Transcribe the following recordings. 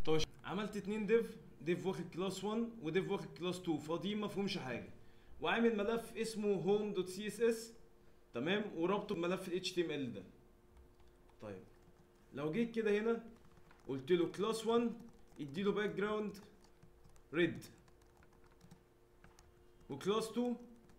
طيب عملت اتنين ديف ديف واخد كلاس 1 وديف واخد كلاس 2 فاضيين ما فيهمش حاجه وعامل ملف اسمه هوم دوت سي اس اس تمام وربطه بملف ال HTML ده طيب لو جيت كده هنا قلت له كلاس 1 اديله باك جراوند ريد وكلاس 2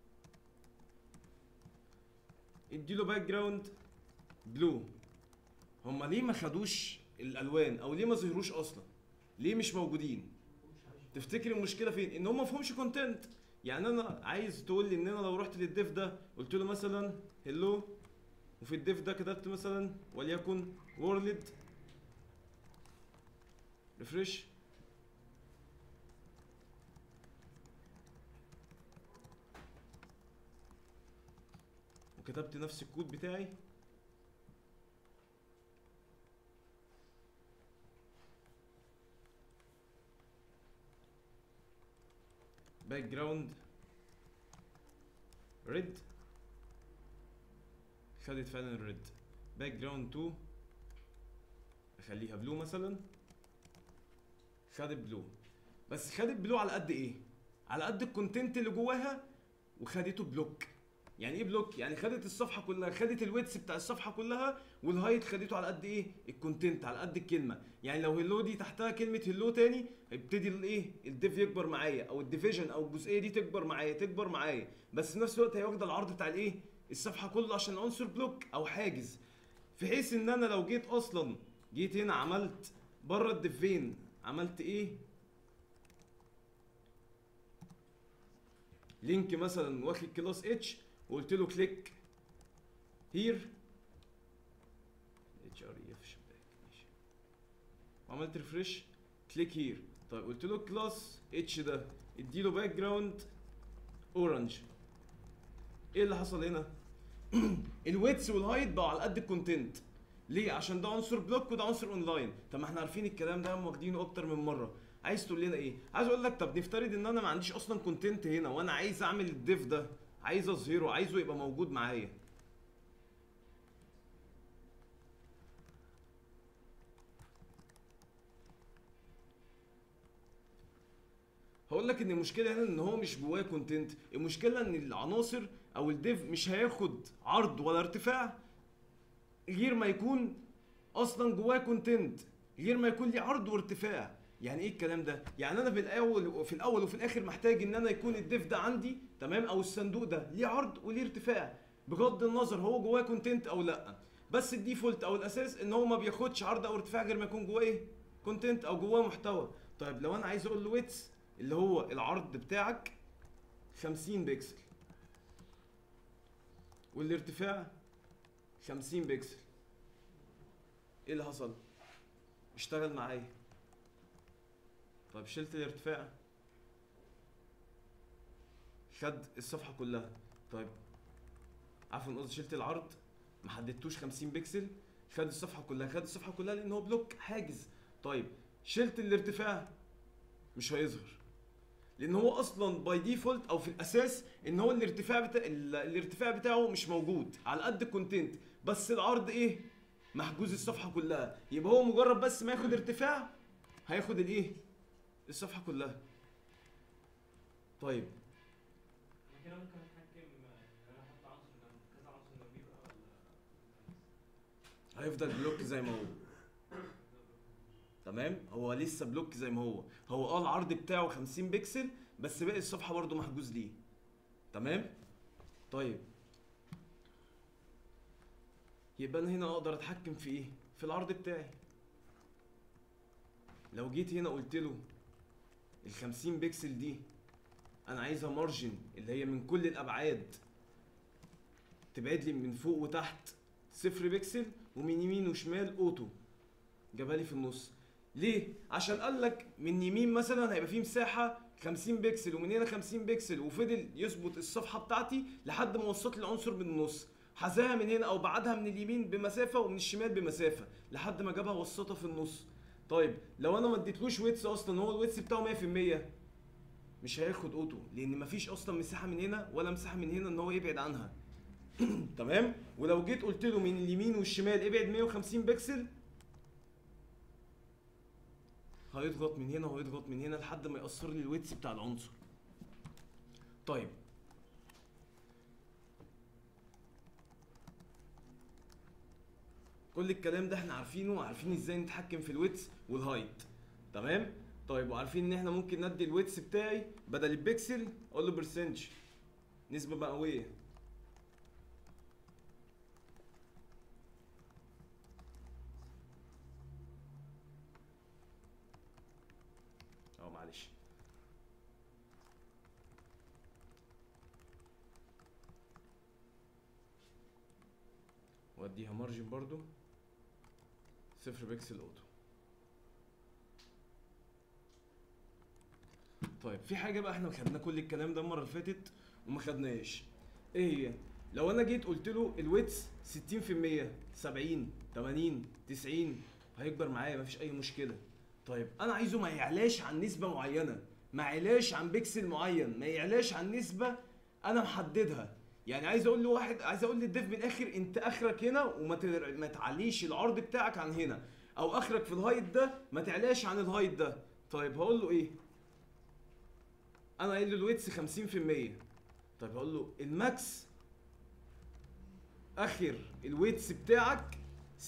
اديله باك جراوند بلو هما ليه ما خدوش الالوان او ليه ما ظهروش اصلا ليه مش موجودين تفتكر المشكله فين ان هم ما فيهمش كونتنت يعني انا عايز تقول لي ان انا لو رحت للديف ده قلت له مثلا هلو وفي الديف ده كتبت مثلا وليكن وورلد ريفرش وكتبت نفس الكود بتاعي باك جراوند ريد خدت فعلا الريد باك جراوند 2 اخليها بلو مثلا خدت بلو بس خدت بلو على قد ايه على قد الكونتنت اللي جواها وخدته بلوك يعني ايه بلوك يعني خدت الصفحه كلها خدت الويتس بتاع الصفحه كلها والهايت خدته على قد ايه الكونتنت على قد الكلمه يعني لو هلو دي تحتها كلمه هلو تاني هيبتدي الايه الديف يكبر معايا او الديفيجن او الجزئيه دي تكبر معايا تكبر معايا بس في نفس الوقت هي واخده العرض بتاع الايه الصفحه كله عشان عنصر بلوك او حاجز في حيث ان انا لو جيت اصلا جيت هنا عملت بره الديفين عملت ايه لينك مثلا واخد كلاس اتش وقلت له كليك هير اتش ار اي اف شباك ماشي وعملت ريفرش كليك هير طيب قلت له كلاس اتش ده اديله باك جراوند اورنج ايه اللي حصل هنا الويتس والهايت بقوا على قد الكونتنت ليه عشان ده عنصر بلوك وده عنصر اونلاين طب ما احنا عارفين الكلام ده هم واخدينه اكتر من مره عايز تقول لنا ايه عايز اقول لك طب نفترض ان انا ما عنديش اصلا كونتنت هنا وانا عايز اعمل الديف ده عايز اظهره عايزه يبقى موجود معايا هقول لك ان المشكله هنا ان هو مش جواه كونتنت المشكله ان العناصر او الديف مش هياخد عرض ولا ارتفاع غير ما يكون اصلا جواه كونتنت غير ما يكون ليه عرض وارتفاع يعني ايه الكلام ده يعني انا في الاول في الاول وفي الاخر محتاج ان انا يكون الديف ده عندي تمام او الصندوق ده ليه عرض وليه ارتفاع بغض النظر هو جواه كونتنت او لا بس الديفولت او الاساس ان هو ما بياخدش عرض او ارتفاع غير ما يكون جواه ايه كونتنت او جواه محتوى طيب لو انا عايز اقول له ويتس اللي هو العرض بتاعك 50 بكسل والارتفاع 50 بكسل ايه اللي حصل اشتغل معايا طيب شلت الارتفاع خد الصفحه كلها طيب عفوا قصدي شلت العرض ما حددتوش 50 بكسل خد الصفحه كلها خد الصفحه كلها لان هو بلوك حاجز طيب شلت الارتفاع مش هيظهر لان هو اصلا باي ديفولت او في الاساس ان هو الارتفاع بتاع ال- الارتفاع بتاعه مش موجود على قد الكونتنت بس العرض ايه محجوز الصفحه كلها يبقى هو مجرد بس ما ياخد ارتفاع هياخد الايه الصفحه كلها طيب أنا كده ممكن اتحكم ان انا احط عنصر جنب كذا عنصر جنبيه بقى ولا هيفضل بلوك زي ما هو تمام هو لسه بلوك زي ما هو هو اه العرض بتاعه 50 بكسل بس باقي الصفحه برضو محجوز ليه تمام طيب يبقى انا هنا اقدر اتحكم في ايه في العرض بتاعي لو جيت هنا قلت له ال 50 بكسل دي انا عايزها مارجن اللي هي من كل الابعاد تبعد لي من فوق وتحت صفر بكسل ومن يمين وشمال اوتو جابها لي في النص ليه عشان قال لك من يمين مثلا هيبقى فيه مساحه 50 بكسل ومن هنا 50 بكسل وفضل يظبط الصفحه بتاعتي لحد ما وصلت لي العنصر من النص حذاها من هنا او بعدها من اليمين بمسافه ومن الشمال بمسافه لحد ما جابها وسطها في النص طيب لو انا ما اديتلوش ويتس اصلا هو الويتس بتاعه 100% مش هياخد اوتو لان مفيش اصلا مساحه من هنا ولا مساحه من هنا ان هو يبعد عنها تمام ولو جيت قلت له من اليمين والشمال ابعد 150 بكسل هيضغط من هنا وهيضغط من هنا لحد ما يقصر لي الويتس بتاع العنصر طيب كل الكلام ده احنا عارفينه وعارفين ازاي نتحكم في الويتس والهايت تمام طيب وعارفين ان احنا ممكن ندي الويتس بتاعي بدل البكسل اقول له برسنج نسبة مئوية اه معلش واديها مارجن برضو صفر بكسل اوتو طيب في حاجه بقى احنا خدنا كل الكلام ده المره اللي فاتت وما خدناهاش ايه هي لو انا جيت قلت له الويتس 60% 70 80 90 هيكبر معايا مفيش اي مشكله طيب انا عايزه ما يعلاش عن نسبه معينه ما يعلاش عن بكسل معين ما يعلاش عن نسبه انا محددها يعني عايز اقول له واحد عايز اقول للديف من الاخر انت اخرك هنا وما تر... ما تعليش العرض بتاعك عن هنا او اخرك في الهايت ده ما تعلاش عن الهايت ده طيب هقول له ايه انا قايل له الويتس 50% طيب هقول له الماكس اخر الويتس بتاعك 60%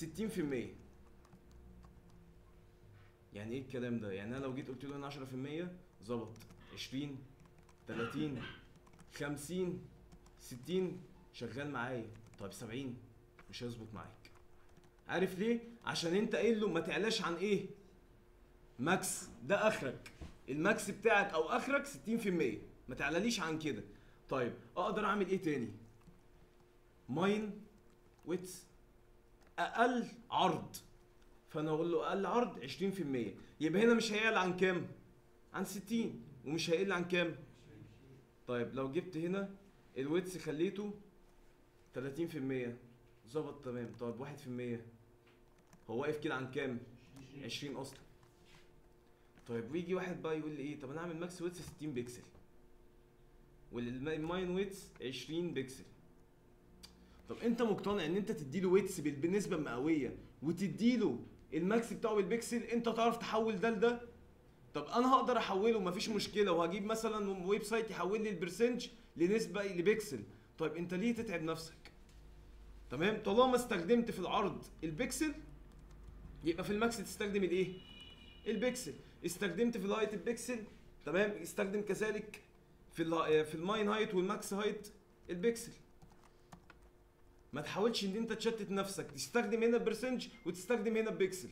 يعني ايه الكلام ده يعني انا لو جيت قلت له انا 10% ظبط 20 30 50 60 شغال معايا طيب 70 مش هيظبط معاك عارف ليه عشان انت قايل له ما تعلاش عن ايه ماكس ده اخرك الماكس بتاعك او اخرك 60% ما تعلاليش عن كده طيب اقدر اعمل ايه تاني ماين ويتس اقل عرض فانا اقول له اقل عرض 20% يبقى هنا مش هيعلى عن كام عن 60 ومش هيقل عن كام طيب لو جبت هنا الويتس خليته 30% ظبط تمام طيب 1% هو واقف كده عن كام 20 اصلا طيب ويجي واحد بقى يقول لي ايه طب انا اعمل ماكس ويتس 60 بكسل والماين ويتس 20 بكسل طب انت مقتنع ان انت تديله ويتس بال- بالنسبه المئويه وتديله الماكس بتاعه بالبكسل انت تعرف تحول ده لده طب انا هقدر احوله مفيش مشكله وهجيب مثلا ويب سايت يحول لي البرسنج لنسبه لبكسل طيب انت ليه تتعب نفسك تمام طالما استخدمت في العرض البكسل يبقى في الماكس تستخدم الايه البكسل استخدمت في الهايت البكسل تمام استخدم كذلك في ال في الماين هايت والماكس هايت البكسل ما تحاولش ان انت تشتت نفسك تستخدم هنا البرسنج وتستخدم هنا البكسل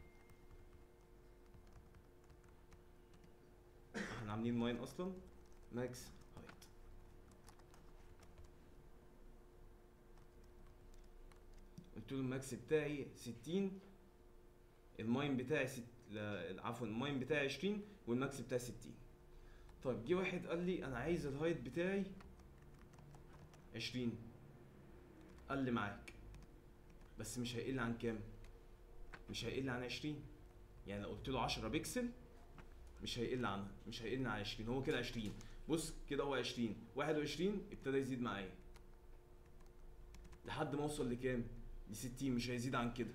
احنا عاملين ماين اصلا ماكس هايت قلت له الماكس بتاعي 60 الماين بتاعي ست... لا عفوا الماين بتاعي 20 والماكس بتاعي 60 طيب جه واحد قال لي انا عايز الهايت بتاعي 20 قال لي معاك بس مش هيقل عن كام مش هيقل عن 20 يعني لو قلت له 10 بكسل مش هيقل عنها مش هيقل عن 20 هو كده 20 بص كده هو 20 21 ابتدى يزيد معايا لحد ما اوصل لكام ل 60 مش هيزيد عن كده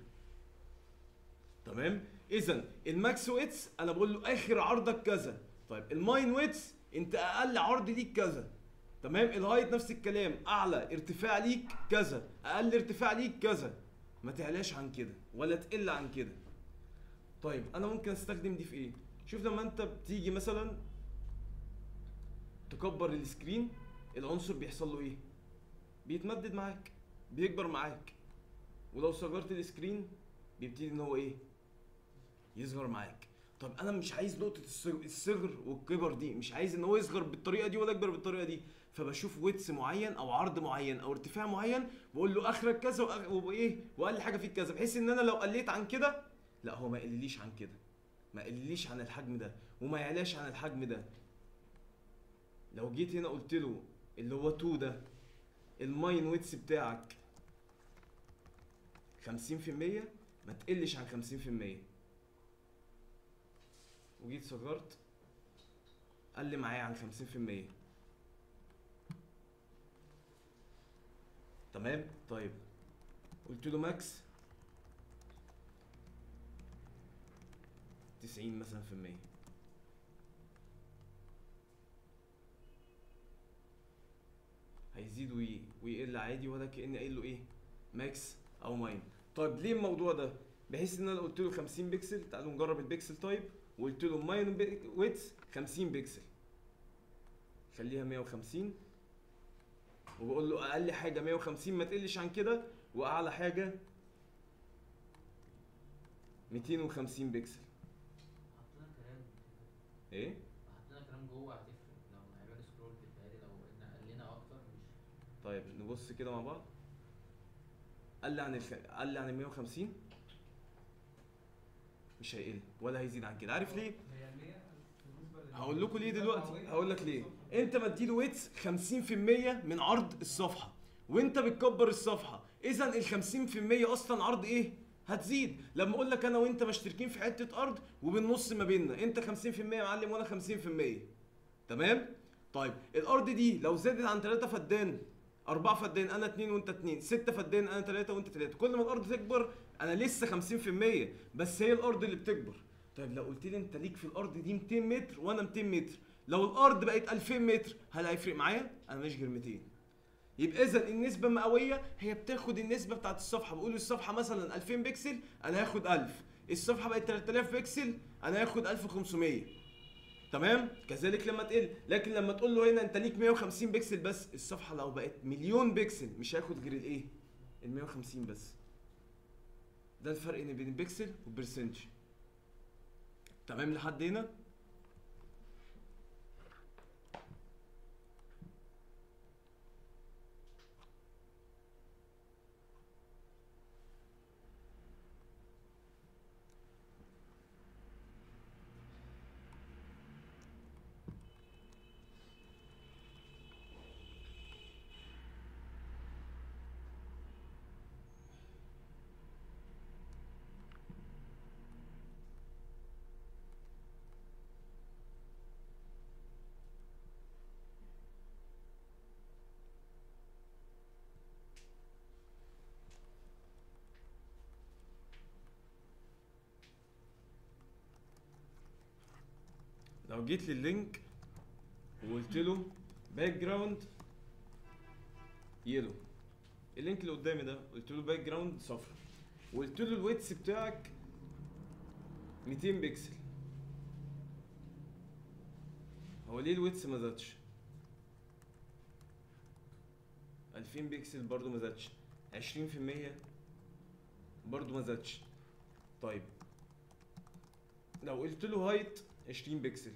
تمام اذا الماكس ويتس انا بقول له اخر عرضك كذا طيب الماين ويتس انت اقل عرض ليك كذا تمام الهايت نفس الكلام اعلى ارتفاع ليك كذا اقل ارتفاع ليك كذا ما تعلاش عن كده ولا تقل عن كده طيب انا ممكن استخدم دي في ايه شوف لما انت بتيجي مثلا تكبر السكرين العنصر بيحصل له ايه بيتمدد معاك بيكبر معاك ولو صغرت السكرين بيبتدي ان هو ايه يصغر معاك طب انا مش عايز نقطه الصغ- الصغر والكبر دي مش عايز ان هو يصغر بالطريقه دي ولا يكبر بالطريقه دي فبشوف ويتس معين او عرض معين او ارتفاع معين بقول له اخرك كذا وأخ- وايه واقل حاجه فيك كذا بحيث ان انا لو قليت عن كده لا هو ما يقلليش عن كده ما يقلليش عن الحجم ده وما يعلاش عن الحجم ده لو جيت هنا قلت له اللي هو 2 ده الماين ويتس بتاعك 50% ما تقلش عن 50% وجيت صغرت قال لي معايا عن 50% تمام طيب قلت له ماكس 90 مثلا في المية هيزيد وي... ويقل عادي ولا كأني قايل له ايه ماكس او ماين طيب ليه الموضوع ده بحيث ان انا قلت له 50 بكسل تعالوا نجرب البكسل تايب وقلت له ماين ويتس 50 بكسل خليها 150 وبقول له اقل حاجه 150 ما تقلش عن كده واعلى حاجه 250 بكسل حطينا كلام ايه حطينا كلام جوه هتفرق لو هيبقى سكرول في التالي لو قلنا قلنا اكتر مش طيب نبص كده مع بعض قل عن الخ... قل عن ال 150 مش هيقل ولا هيزيد عن كده عارف ليه هي 100 بالنسبه لل- هقول لكم ليه بالنسبة دلوقتي للمعوية هقول لك ليه الصفحة. انت مديله ويتس 50% من عرض الصفحه وانت بتكبر الصفحه اذا ال 50% اصلا عرض ايه هتزيد لما اقول لك انا وانت مشتركين في حته ارض وبالنص ما بيننا انت 50% يا معلم وانا 50% تمام طيب الارض دي لو زادت عن 3 فدان 4 فدان انا 2 وانت 2 6 فدان انا 3 وانت 3 كل ما الارض تكبر انا لسه 50% بس هي الارض اللي بتكبر طيب لو قلت لي انت ليك في الارض دي 200 متر وانا 200 متر لو الارض بقت 2000 متر هل هيفرق معايا انا مش غير 200 يبقى اذا النسبه المئويه هي بتاخد النسبه بتاعت الصفحه بقول الصفحه مثلا 2000 بكسل انا هاخد 1000 الصفحه بقت 3000 بكسل انا هاخد 1500 تمام كذلك لما تقل لكن لما تقول له هنا انت ليك 150 بكسل بس الصفحه لو بقت مليون بكسل مش هياخد غير الايه ال 150 بس ده الفرق بين البكسل والبرسنتج تمام لحد هنا لو جيت لللينك وقلت له باك جراوند يلو اللينك اللي قدامي ده قلت له باك جراوند صفر وقلت له الويتس بتاعك 200 بكسل هو ليه الويتس ما زادش 2000 بكسل برضو ما زادش 20% برضو ما زادش طيب لو قلت له هايت 20 بكسل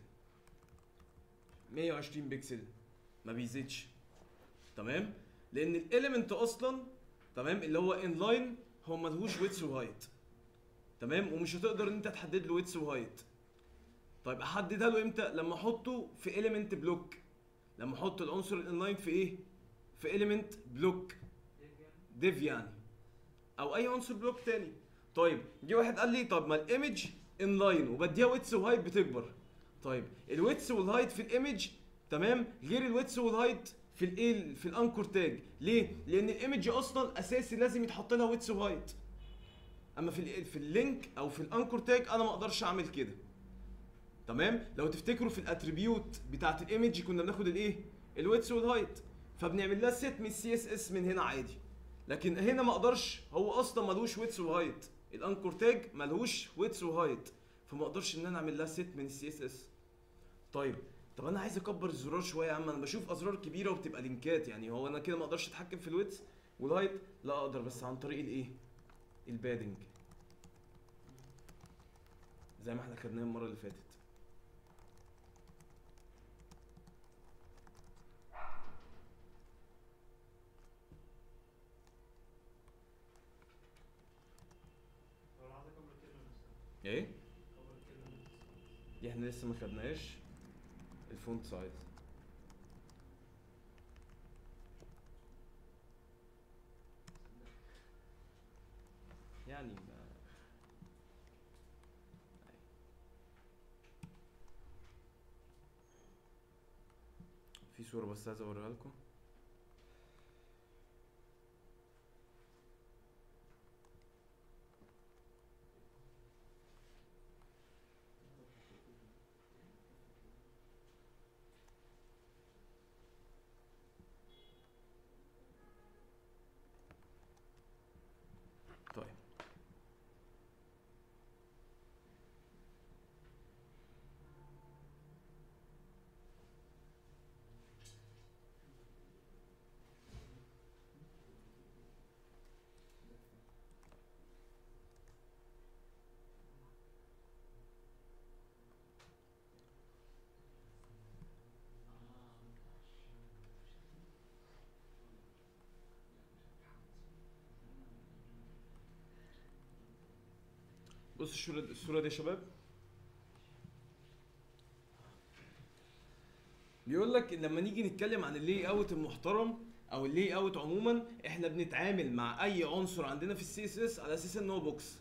120 بكسل ما بيزيدش تمام لان الاليمنت اصلا تمام اللي هو ان لاين هو ملهوش ويتس وهايت تمام ومش هتقدر ان انت تحدد له ويتس وهايت طيب احددها له امتى لما احطه في اليمنت بلوك لما احط العنصر الانلاين في ايه في اليمنت بلوك ديف يعني او اي عنصر بلوك تاني طيب جه واحد قال لي طب ما الايمج ان لاين وبديها ويتس وهايت بتكبر طيب الويتس والهايت في الايمج تمام غير الويتس والهايت في الايه في الانكور تاج ليه لان الايمج اصلا اساسي لازم يتحط لها ويتس وهايت اما في ال في اللينك او في الانكور تاج انا ما اقدرش اعمل كده تمام لو تفتكروا في الاتريبيوت بتاعت الايمج كنا بناخد الايه الويتس والهايت فبنعمل لها سيت من السي اس اس من هنا عادي لكن هنا ما اقدرش هو اصلا ملوش ويتس وهايت الانكور تاج ملهوش ويتس وهايت فما اقدرش ان انا اعمل لها سيت من السي اس اس طيب طب انا عايز اكبر الزرار شويه يا عم انا بشوف ازرار كبيره وبتبقى لينكات يعني هو انا كده ما اقدرش اتحكم في الويتس والهايت لا اقدر بس عن طريق الايه البادنج زي ما احنا خدناه المره اللي فاتت لو عايز اكبر الكلمه نفسها ايه اكبر الكلمه نفسها دي احنا لسه ما خدناش الفونت سايز يعني ما في صورة بس عايز اوريها لكم طيب بص الصورة الصورة دي يا شباب بيقول لك إن لما نيجي نتكلم عن اللي اوت المحترم او اللي اوت عموما احنا بنتعامل مع اي عنصر عندنا في السي اس اس على اساس ان هو بوكس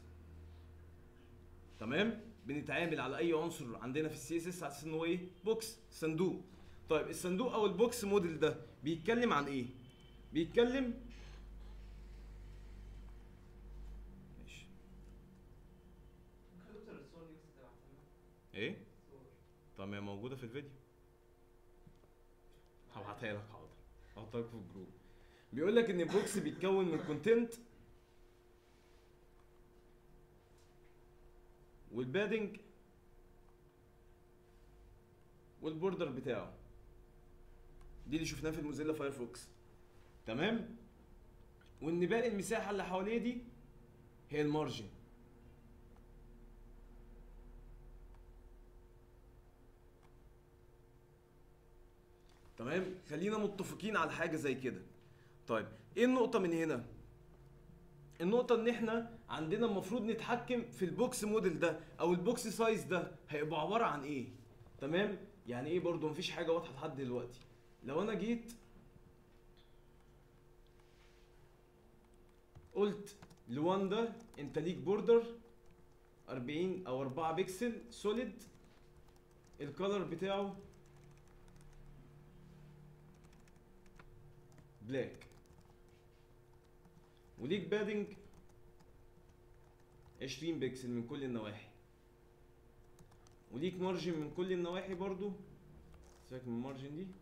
تمام بنتعامل على اي عنصر عندنا في السي اس اس على اساس ان هو ايه بوكس صندوق طيب الصندوق او البوكس موديل ده بيتكلم عن ايه بيتكلم ماشي ممكن دكتور الصور دي بس تبعتها ايه صور طب ما هي موجودة في الفيديو هبعتها لك حاضر هحطها لك في الجروب بيقول لك ان البوكس بيتكون من كونتنت والبادنج والبوردر بتاعه دي اللي شفناها في الموزيلا فايرفوكس تمام وان باقي المساحه اللي حواليه دي هي المارجن تمام خلينا متفقين على حاجه زي كده طيب ايه النقطه من هنا النقطة إن إحنا عندنا المفروض نتحكم في البوكس موديل ده أو البوكس سايز ده هيبقى عبارة عن إيه؟ تمام؟ يعني إيه برضو مفيش حاجة واضحة لحد دلوقتي. لو أنا جيت قلت لوان ده أنت ليك بوردر 40 أو 4 بكسل سوليد الكالر بتاعه بلاك وليك بادنج 20 بكسل من كل النواحي وليك مارجن من كل النواحي برضو سيبك من المارجن دي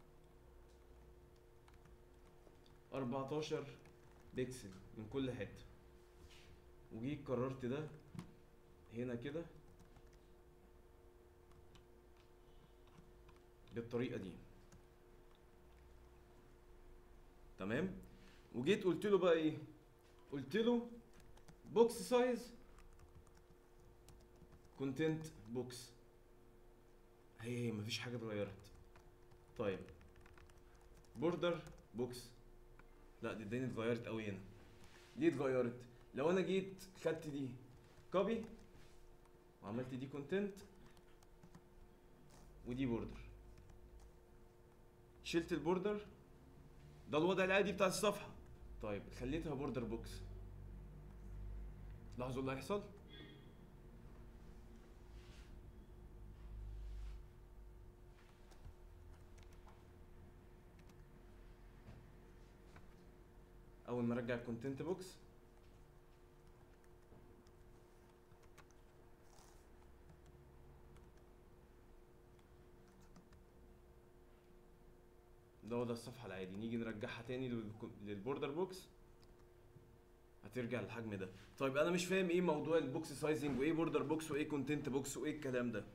14 بكسل من كل حته وجيت قررت ده هنا كده بالطريقه دي تمام وجيت قلت له بقى ايه قلت له بوكس سايز كونتنت بوكس هي هي مفيش حاجه اتغيرت طيب بوردر بوكس لا دي الدنيا اتغيرت قوي هنا ليه اتغيرت لو انا جيت خدت دي كوبي وعملت دي كونتنت ودي بوردر شلت البوردر ده الوضع العادي بتاع الصفحه طيب خليتها بوردر بوكس لاحظوا اللي هيحصل اول ما ارجع الكونتنت بوكس ده وضع الصفحة العادي نيجي نرجعها تاني للكو- للبوردر بوكس هترجع للحجم ده طيب انا مش فاهم ايه موضوع البوكس سايزنج وايه بوردر بوكس وايه كونتنت بوكس وايه الكلام ده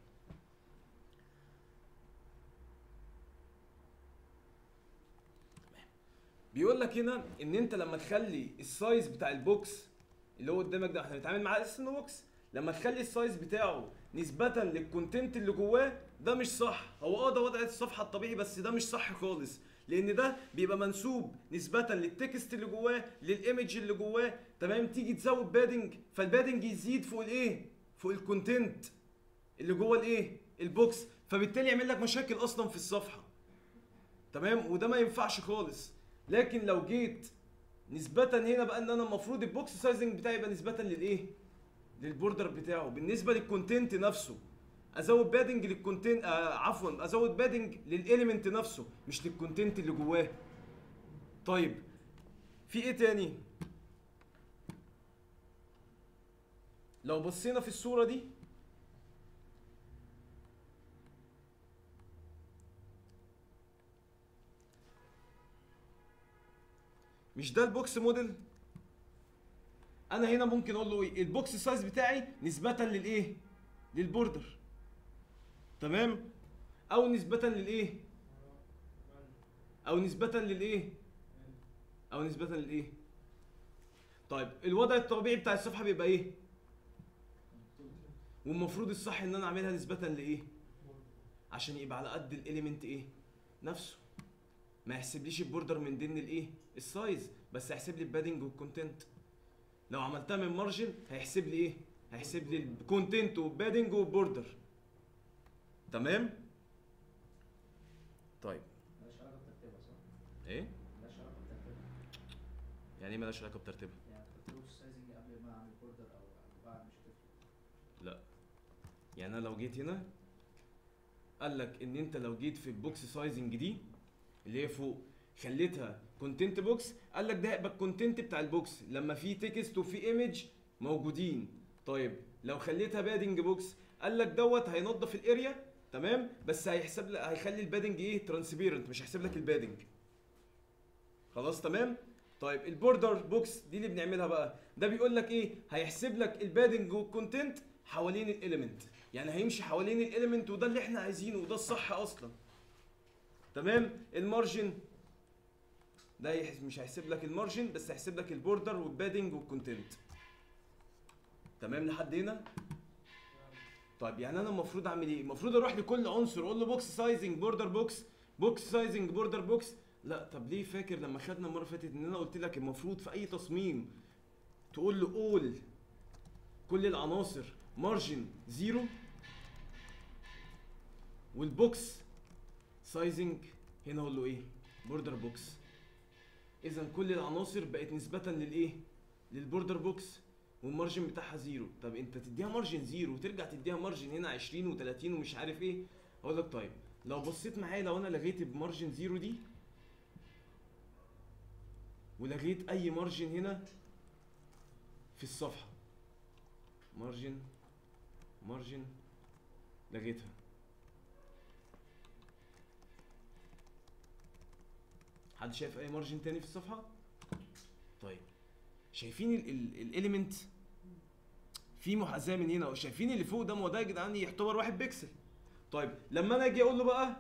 بيقول لك هنا ان انت لما تخلي السايز بتاع البوكس اللي هو قدامك ده احنا بنتعامل معاه اساس انه بوكس لما تخلي السايز بتاعه نسبة للكونتنت اللي جواه ده مش صح هو اه ده وضع الصفحة الطبيعي بس ده مش صح خالص لان ده بيبقى منسوب نسبة للتكست اللي جواه للايمج اللي جواه تمام تيجي تزود بادنج فالبادنج يزيد فوق الايه فوق الكونتنت اللي جوه الايه البوكس فبالتالي يعمل لك مشاكل اصلا في الصفحة تمام وده ما ينفعش خالص لكن لو جيت نسبة هنا بقى ان انا المفروض البوكس سايزنج بتاعي يبقى نسبة للايه؟ للبوردر بتاعه بالنسبة للكونتنت نفسه ازود بادنج للكونتنت آه عفوا ازود بادنج للاليمنت نفسه مش للكونتنت اللي جواه طيب في ايه تاني لو بصينا في الصورة دي مش ده البوكس موديل انا هنا ممكن اقول له ايه البوكس سايز بتاعي نسبه للايه للبوردر تمام او نسبه للايه او نسبه للايه او نسبه للايه طيب الوضع الطبيعي بتاع الصفحه بيبقى ايه والمفروض الصح ان انا اعملها نسبه لايه عشان يبقى على قد الاليمنت ايه نفسه ما يحسبليش البوردر من ضمن الايه السايز بس هيحسب لي البادنج والكونتنت لو عملتها من مارجن هيحسب لي ايه هيحسب لي الكونتنت والبادنج والبوردر تمام طيب مالهاش علاقه بترتيبها صح؟ ايه مالهاش علاقه بترتيبها يعني ايه مالهاش علاقه بترتيبها يعني البوكس سايزنج قبل ما اعمل بوردر او أو بعد مش هتفرق يعني انا لو جيت هنا قال لك ان انت لو جيت في البوكس سايزنج دي اللي هي فوق خليتها كونتنت بوكس قال لك ده هيبقى الكونتنت بتاع البوكس لما في تكست وفي ايمج موجودين طيب لو خليتها بادنج بوكس قال لك دوت هينظف الاريا تمام بس هيحسب لك هيخلي البادنج ايه ترانسبيرنت مش هيحسب لك البادنج خلاص تمام طيب البوردر بوكس دي اللي بنعملها بقى ده بيقول لك ايه هيحسب لك البادنج والكونتنت حوالين الاليمنت يعني هيمشي حوالين الاليمنت وده اللي احنا عايزينه وده الصح اصلا تمام المارجن ده يحس مش هيحسب لك المارجن بس هيحسب لك البوردر والبادنج والكونتنت تمام لحد هنا طيب يعني انا المفروض اعمل ايه المفروض اروح لكل عنصر اقول له بوكس سايزنج بوردر بوكس بوكس سايزنج بوردر بوكس لا طب ليه فاكر لما خدنا المره اللي فاتت ان انا قلت لك المفروض في اي تصميم تقول له اول كل العناصر مارجن زيرو والبوكس سايزنج هنا اقول له ايه بوردر بوكس اذا كل العناصر بقت نسبه للايه للبوردر بوكس والمارجن بتاعها زيرو طب انت تديها مارجن زيرو وترجع تديها مارجن هنا 20 و30 ومش عارف ايه اقول لك طيب لو بصيت معايا لو انا لغيت بمارجن زيرو دي ولغيت اي مارجن هنا في الصفحه مارجن مارجن لغيتها حد شايف اي مارجن تاني في الصفحه طيب شايفين الاليمنت في محاذاه من هنا وشايفين اللي فوق ده ما هو ده يا جدعان يعتبر واحد بيكسل طيب لما انا اجي اقول له بقى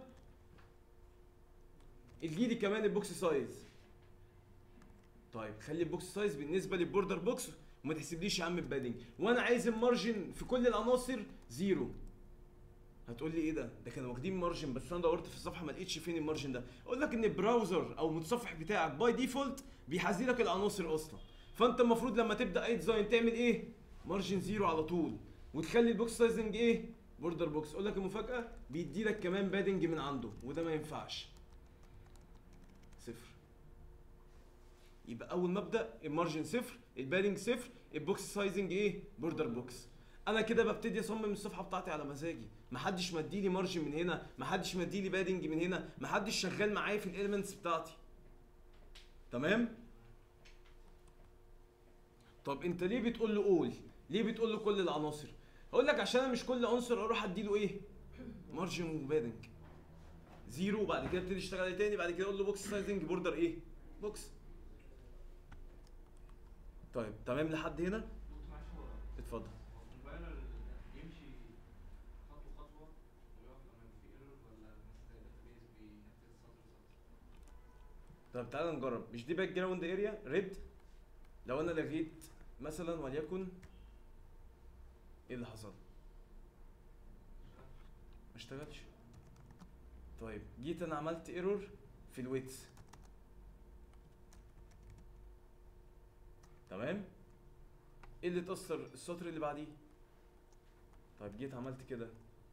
الجيلي كمان البوكس سايز طيب خلي البوكس سايز بالنسبه للبوردر بوكس وما تحسبليش يا عم البادنج وانا عايز المارجن في كل العناصر زيرو هتقول لي ايه ده ده كانوا واخدين مارجن بس انا دورت في الصفحه ما لقيتش فين المارجن ده اقول لك ان البراوزر او المتصفح بتاعك باي ديفولت بيحذي لك العناصر اصلا فانت المفروض لما تبدا اي ديزاين تعمل ايه مارجن زيرو على طول وتخلي البوكس سايزنج ايه بوردر بوكس اقول لك المفاجاه بيدي لك كمان بادنج من عنده وده ما ينفعش صفر يبقى اول ما ابدا المارجن صفر البادنج صفر البوكس سايزنج ايه بوردر بوكس انا كده ببتدي اصمم الصفحه بتاعتي على مزاجي محدش مديلي مارجن من هنا محدش مديلي بادنج من هنا محدش شغال معايا في الاليمنتس بتاعتي تمام طب انت ليه بتقول له قول ليه بتقول له كل العناصر هقول لك عشان انا مش كل عنصر اروح اديله ايه مارجن وبادنج زيرو وبعد كده ابتدي اشتغل عليه تاني بعد كده اقول له بوكس سايزنج بوردر ايه بوكس طيب تمام لحد هنا دكتور معلش هو اتفضل هو في الكومبايلر يمشي خطوه خطوه ويقف لما يبقى في ايرور ولا مثلا الداتابيز بينفذ سطر سطر طب تعالى نجرب مش دي باك جراوند اريا ريد لو انا لغيت مثلا وليكن ايه اللي حصل ما اشتغلش طيب جيت انا عملت ايرور في الويتس تمام ايه اللي اتأثر السطر اللي بعديه طيب جيت عملت كده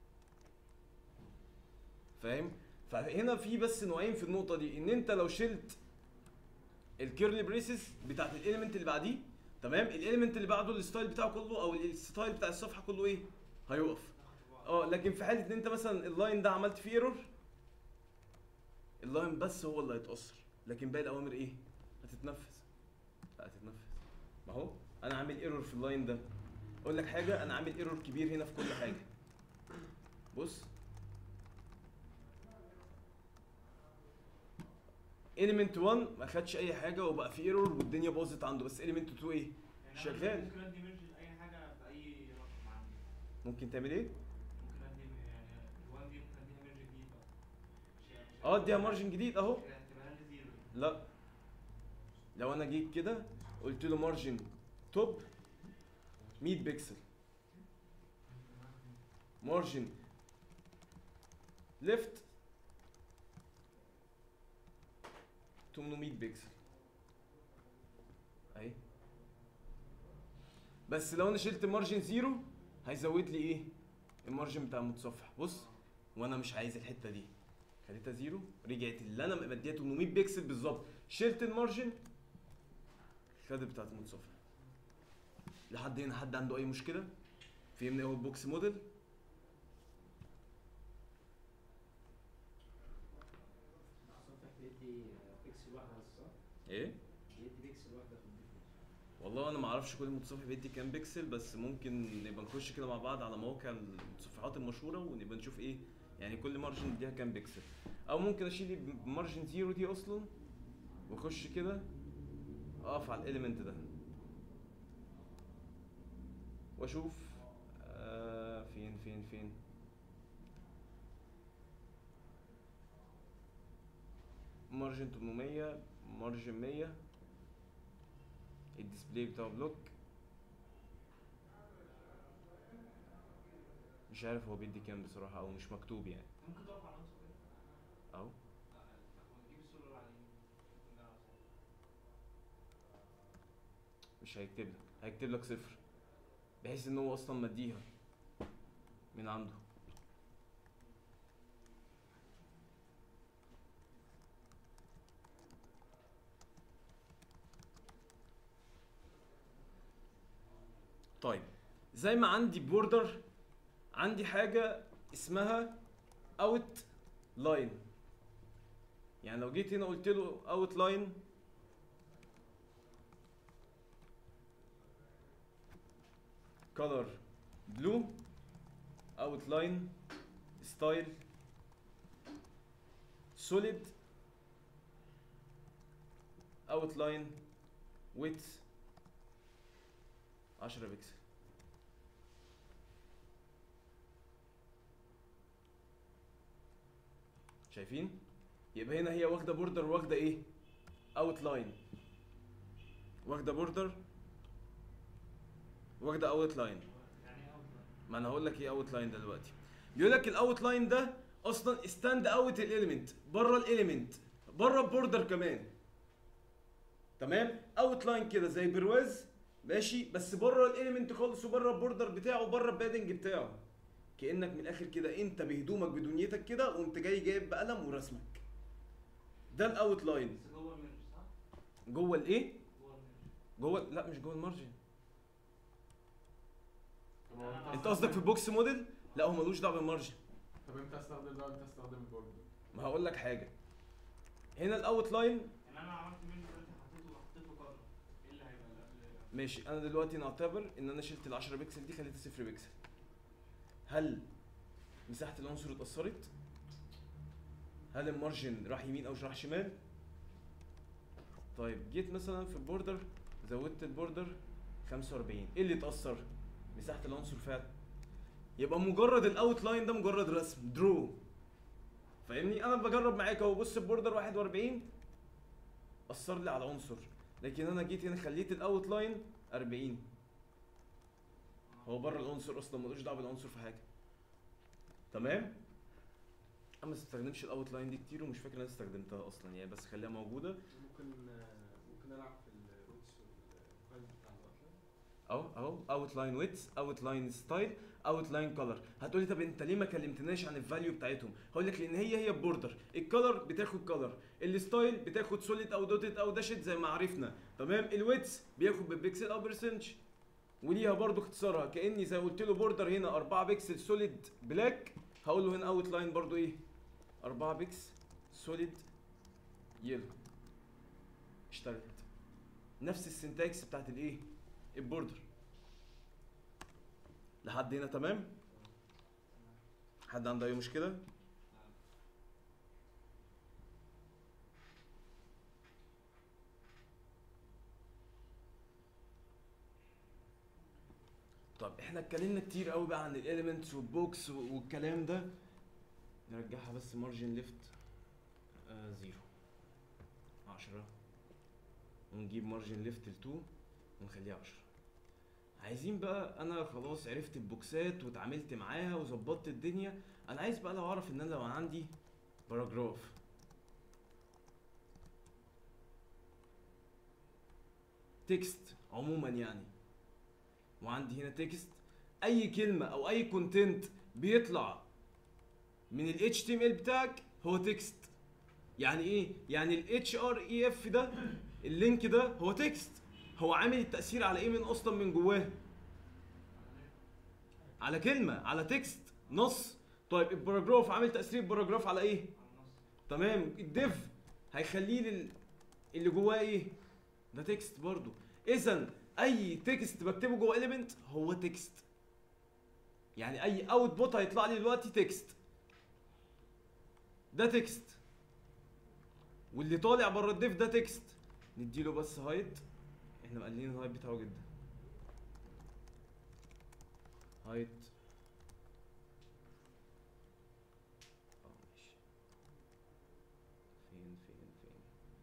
فاهم فهنا في بس نوعين في النقطة دي ان انت لو شلت الكيرلي بريسز بتاعت الاليمنت اللي بعديه تمام الاليمنت اللي بعده الستايل بتاعه كله او الستايل بتاع الصفحة كله ايه هيقف اه لكن في حالة ان انت مثلا اللاين ده عملت فيه ايرور اللاين بس هو اللي هيتأثر لكن باقي الاوامر ايه هتتنفذ لا هتتنفذ ما هو انا عامل ايرور في اللاين ده اقول لك حاجة انا عامل ايرور كبير هنا في كل حاجة بص element 1 ما خدش اي حاجه وبقى في ايرور والدنيا باظت عنده بس element 2 ايه يعني أنا شغال. ممكن ادي ميرج لاي حاجه باي رقم عندي ممكن تعمل ايه ممكن ادي يعني ال1 دي ممكن اديها ميرج جديد بقى مش- مش- اه اديها مارجن جديد اهو مش هتبقى لها زيرو لا لو انا جيت كده قلت له مارجن توب 100 بكسل مارجن ليفت 800 بكسل اهي بس لو انا شلت مارجن زيرو هيزود لي ايه المارجن بتاع المتصفح بص وانا مش عايز الحته دي خليتها زيرو رجعت اللي انا مديها 800 بكسل بالظبط شلت المارجن خدت بتاعت المتصفح لحد هنا حد عنده اي مشكله فهمنا ايه هو البوكس موديل الصفحة بيدي بيكسل واحدة بس صح؟ ايه بيدي بيكسل واحدة في الديفولت والله انا ما اعرفش كل متصفح بيدي كام بكسل بس ممكن نبقى نخش كده مع بعض على مواقع المتصفحات المشهوره ونبقى نشوف ايه يعني كل مارجن اديها كام بكسل او ممكن اشيل مارجن زيرو دي اصلا واخش كده اقف على الاليمنت ده واشوف آه فين فين فين مارجن 800 مارجن 100 الديسبلاي بتاعه بلوك مش عارف هو بيدي كام بصراحة او مش مكتوب يعني ممكن تقف على عنصر كده اهو ونجيب السولار على اليمين ونلعب سوا. مش هيكتب لك هيكتب لك صفر بحيث ان هو اصلا مديها من عنده طيب زي ما عندي بوردر عندي حاجة اسمها اوت لاين يعني لو جيت هنا قلت له اوت لاين color blue outline style solid outline width 10 بكسل شايفين يبقى هنا هي واخده بوردر واخده ايه اوتلاين واخده بوردر واخده اوتلاين يعني ايه outline؟ ما انا هقول لك ايه اوت لاين دلوقتي بيقول لك الاوت لاين ده اصلا ستاند اوت الاليمنت بره الاليمنت بره البوردر كمان تمام اوت لاين كده زي برواز ماشي بس بره الاليمنت خالص وبره البوردر بتاعه وبره البادنج بتاعه كانك من الاخر كده انت بهدومك بدنيتك كده وانت جاي جايب بقلم ورسمك ده الاوت لاين بس جوه الميرج صح؟ جوه الايه جوه الميرج جوه لا مش جوه المارجن طب هو انت انت قصدك في البوكس موديل لا هو ملوش دعوه بالمارجن طب امتى استخدم ده وامتى استخدم البورد ما هقول لك حاجه هنا الاوت لاين يعني انا عملت ميرج دلوقتي حطيته حطيته قاره ايه اللي هيبقى اللي قبل ماشي انا دلوقتي نعتبر ان انا شلت ال 10 بكسل دي خليتها صفر بكسل هل مساحه العنصر اتاثرت هل المارجن راح يمين او راح شمال طيب جيت مثلا في البوردر زودت البوردر 45 ايه اللي اتاثر مساحه العنصر فعلا يبقى مجرد الاوت لاين ده مجرد رسم درو فاهمني انا بجرب معاك اهو بص البوردر 41 اثر لي على عنصر لكن انا جيت هنا خليت الاوت لاين 40 هو بره العنصر اصلا ملوش دعوه بالعنصر في حاجه تمام انا ما استخدمش الاوت لاين دي كتير ومش فاكر ان انا استخدمتها اصلا يعني بس خليها موجوده ممكن ممكن العب في الروتس والكويز بتاع الوقت اهو اهو اوت لاين ويتس اوت لاين ستايل اوت لاين كلر هتقولي طب انت ليه ما كلمتناش عن الفاليو بتاعتهم هقول لك لان هي هي بوردر الكلر بتاخد كلر الستايل بتاخد سوليد او دوتد او داشت زي ما عرفنا تمام الويتس بياخد بالبكسل او برسنج وليها برضو اختصارها كاني زي قلت له بوردر هنا 4 بكسل سوليد بلاك هقول له هنا اوت لاين برضو ايه 4 بكس سوليد يلو اشتغلت نفس السنتاكس بتاعت الايه البوردر لحد هنا تمام حد عنده اي مشكله احنا اتكلمنا كتير قوي بقى عن الاليمنتس والبوكس والكلام ده نرجعها بس مارجن ليفت آه زيرو عشرة ونجيب مارجن ليفت لتو ونخليها عشرة عايزين بقى انا خلاص عرفت البوكسات واتعاملت معاها وظبطت الدنيا انا عايز بقى لو اعرف ان انا لو عندي باراجراف تكست عموما يعني وعندي هنا تكست اي كلمه او اي كونتنت بيطلع من ال HTML بتاعك هو تكست يعني ايه يعني ال HREF ده اللينك ده هو تكست هو عامل التأثير على ايه من اصلا من جواه على كلمة على تكست نص طيب الباراجراف عامل تأثير الباراجراف على ايه على النص تمام الديف هيخليه لل... اللي جواه ايه ده تكست برضو اذا اي تكست بكتبه جوه element هو تكست يعني اي اوتبوت هيطلع لي دلوقتي تكست ده تكست واللي طالع بره الديف ده تكست نديله بس هايت احنا مقللين الهايت بتاعه جدا هايت اه ماشي فين فين فين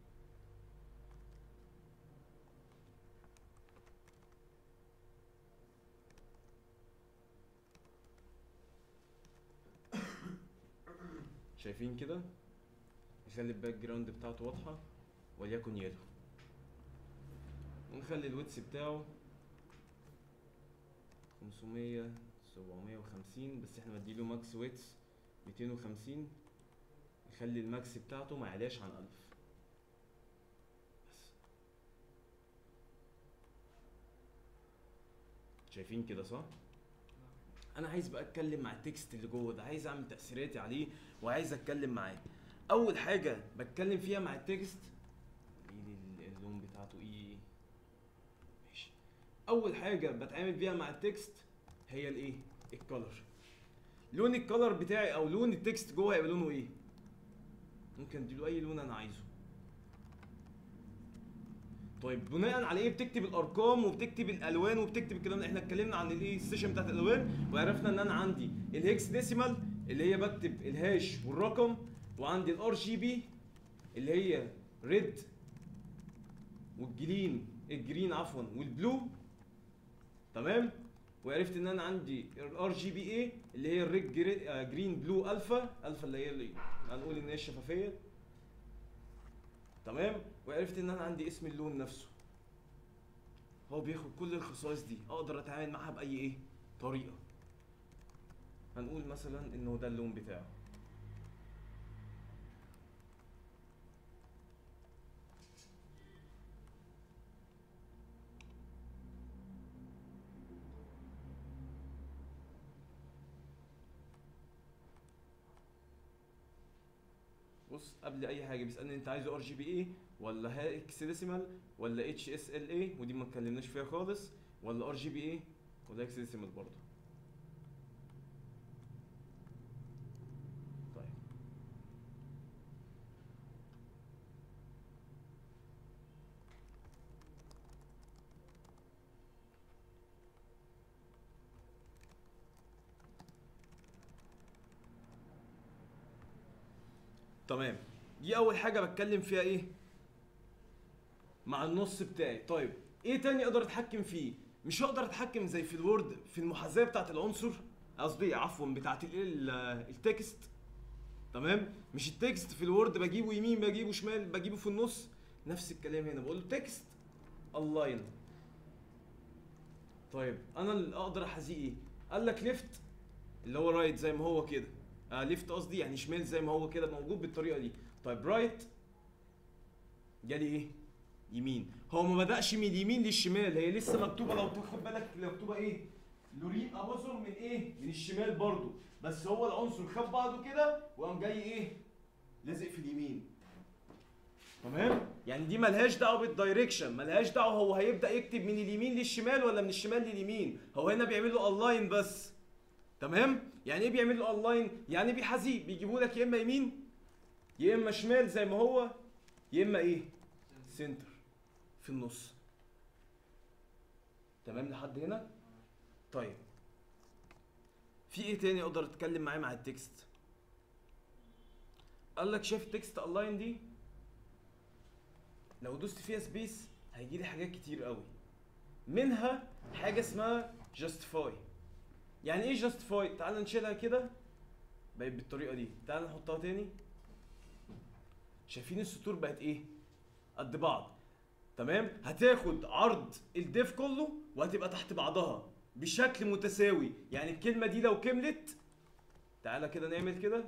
شايفين كده نخلي الباك جراوند بتاعته واضحة وليكن يلو ونخلي الويتس بتاعه 500 750 بس احنا مديله ماكس ويتس 250 نخلي الماكس بتاعته ما يعلاش عن 1000 بس شايفين كده صح؟ انا عايز بقى اتكلم مع التكست اللي جوه ده عايز اعمل تاثيراتي عليه وعايز اتكلم معاه اول حاجه بتكلم فيها مع التكست ايه ال- اللون بتاعته ايه ماشي اول حاجه بتعامل بيها مع التكست هي الايه الكالر لون الكالر بتاعي او لون التكست جوه هيبقى لونه ايه ممكن اديله اي لون انا عايزه طيب بناء على ايه بتكتب الارقام وبتكتب الالوان وبتكتب الكلام ده احنا اتكلمنا عن الايه السيشن بتاعت الالوان وعرفنا ان انا عندي الهكس ديسيمال اللي هي بكتب الهاش والرقم وعندي الار جي بي اللي هي ريد والجرين الجرين عفوا والبلو تمام وعرفت ان انا عندي الار جي بي اي اللي هي الريد جرين بلو الفا الفا اللي هي اللي هنقول ان هي الشفافيه تمام وعرفت ان انا عندي اسم اللون نفسه هو بياخد كل الخصائص دي اقدر اتعامل معاها باي ايه طريقه هنقول مثلا انه ده اللون بتاعه بص قبل اي حاجه بيسالني انت عايزه ار جي بي ايه ولا هيكس ديسيمال ولا اتش اس ال اي ودي ما اتكلمناش فيها خالص ولا ار جي بي ايه ولا هيكس ديسيمال برضه طيب تمام دي اول حاجه بتكلم فيها ايه مع النص بتاعي طيب ايه تاني اقدر اتحكم فيه مش هقدر اتحكم زي في الوورد في المحاذاه بتاعت العنصر قصدي عفوا بتاعت ال- ال- التكست تمام مش التكست في الوورد بجيبه يمين بجيبه شمال بجيبه في النص نفس الكلام هنا بقول له تكست الاين طيب انا اللي اقدر احذيه ايه قال لك ليفت اللي هو رايت زي ما هو كده آه ليفت قصدي يعني شمال زي ما هو كده موجود بالطريقه دي طيب رايت جالي ايه يمين هو ما بدأش من اليمين للشمال هي لسه مكتوبه لو تاخد بالك مكتوبه ايه لورين ابوزر من ايه من الشمال برضو بس هو العنصر خد بعضه كده وقام جاي ايه لازق في اليمين تمام يعني دي ملهاش دعوه بالدايركشن ملهاش دعوه هو هيبدا يكتب من اليمين للشمال ولا من الشمال لليمين هو هنا بيعمل له الاين بس تمام يعني ايه بيعمل له الاين يعني بيحذيه بيجيبوا لك يا اما يمين يا اما شمال زي ما هو يا اما ايه سنتر في النص تمام لحد هنا طيب في ايه تاني اقدر اتكلم معاه مع التكست قال لك شايف تكست الاين دي لو دوست فيها سبيس هيجي لي حاجات كتير قوي منها حاجه اسمها justify يعني ايه justify تعال نشيلها كده بقت بالطريقه دي تعال نحطها تاني شايفين السطور بقت ايه قد بعض تمام هتاخد عرض الديف كله وهتبقى تحت بعضها بشكل متساوي يعني الكلمه دي لو كملت تعالى كده نعمل كده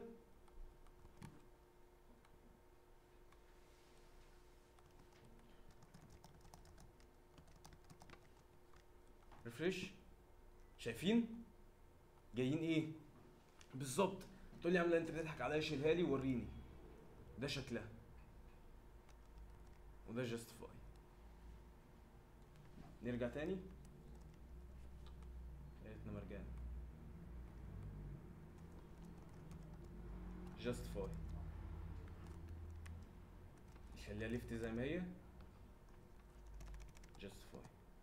ريفريش شايفين جايين ايه بالظبط تقول لي يا عم لا انت بتضحك عليا شيلها لي وريني ده شكلها وده جاستيفاي نرجع تاني يا ريتنا ما رجعنا جاستيفاي نخليها ليفت زي ما هي جاستيفاي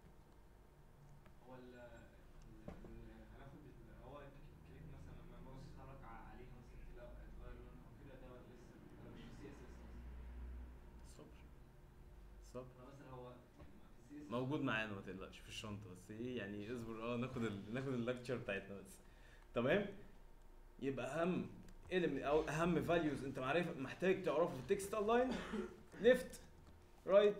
هو ال ال- ال- هناخد ال- هو انت كليك مثلا لما الماوس يتحرك ع- عليها مثلا كده تغير لونها او كده ده لسه ده مش سي اس اس صبر صبر اصلا مثلا هو في السي اس موجود معانا ما تقلقش في الشنطه بس ايه يعني اصبر اه ناخد ال... ناخد اللكتشر بتاعتنا بس تمام يبقى اهم element او اهم فاليوز انت معرف محتاج تعرفه في التكست لاين ليفت رايت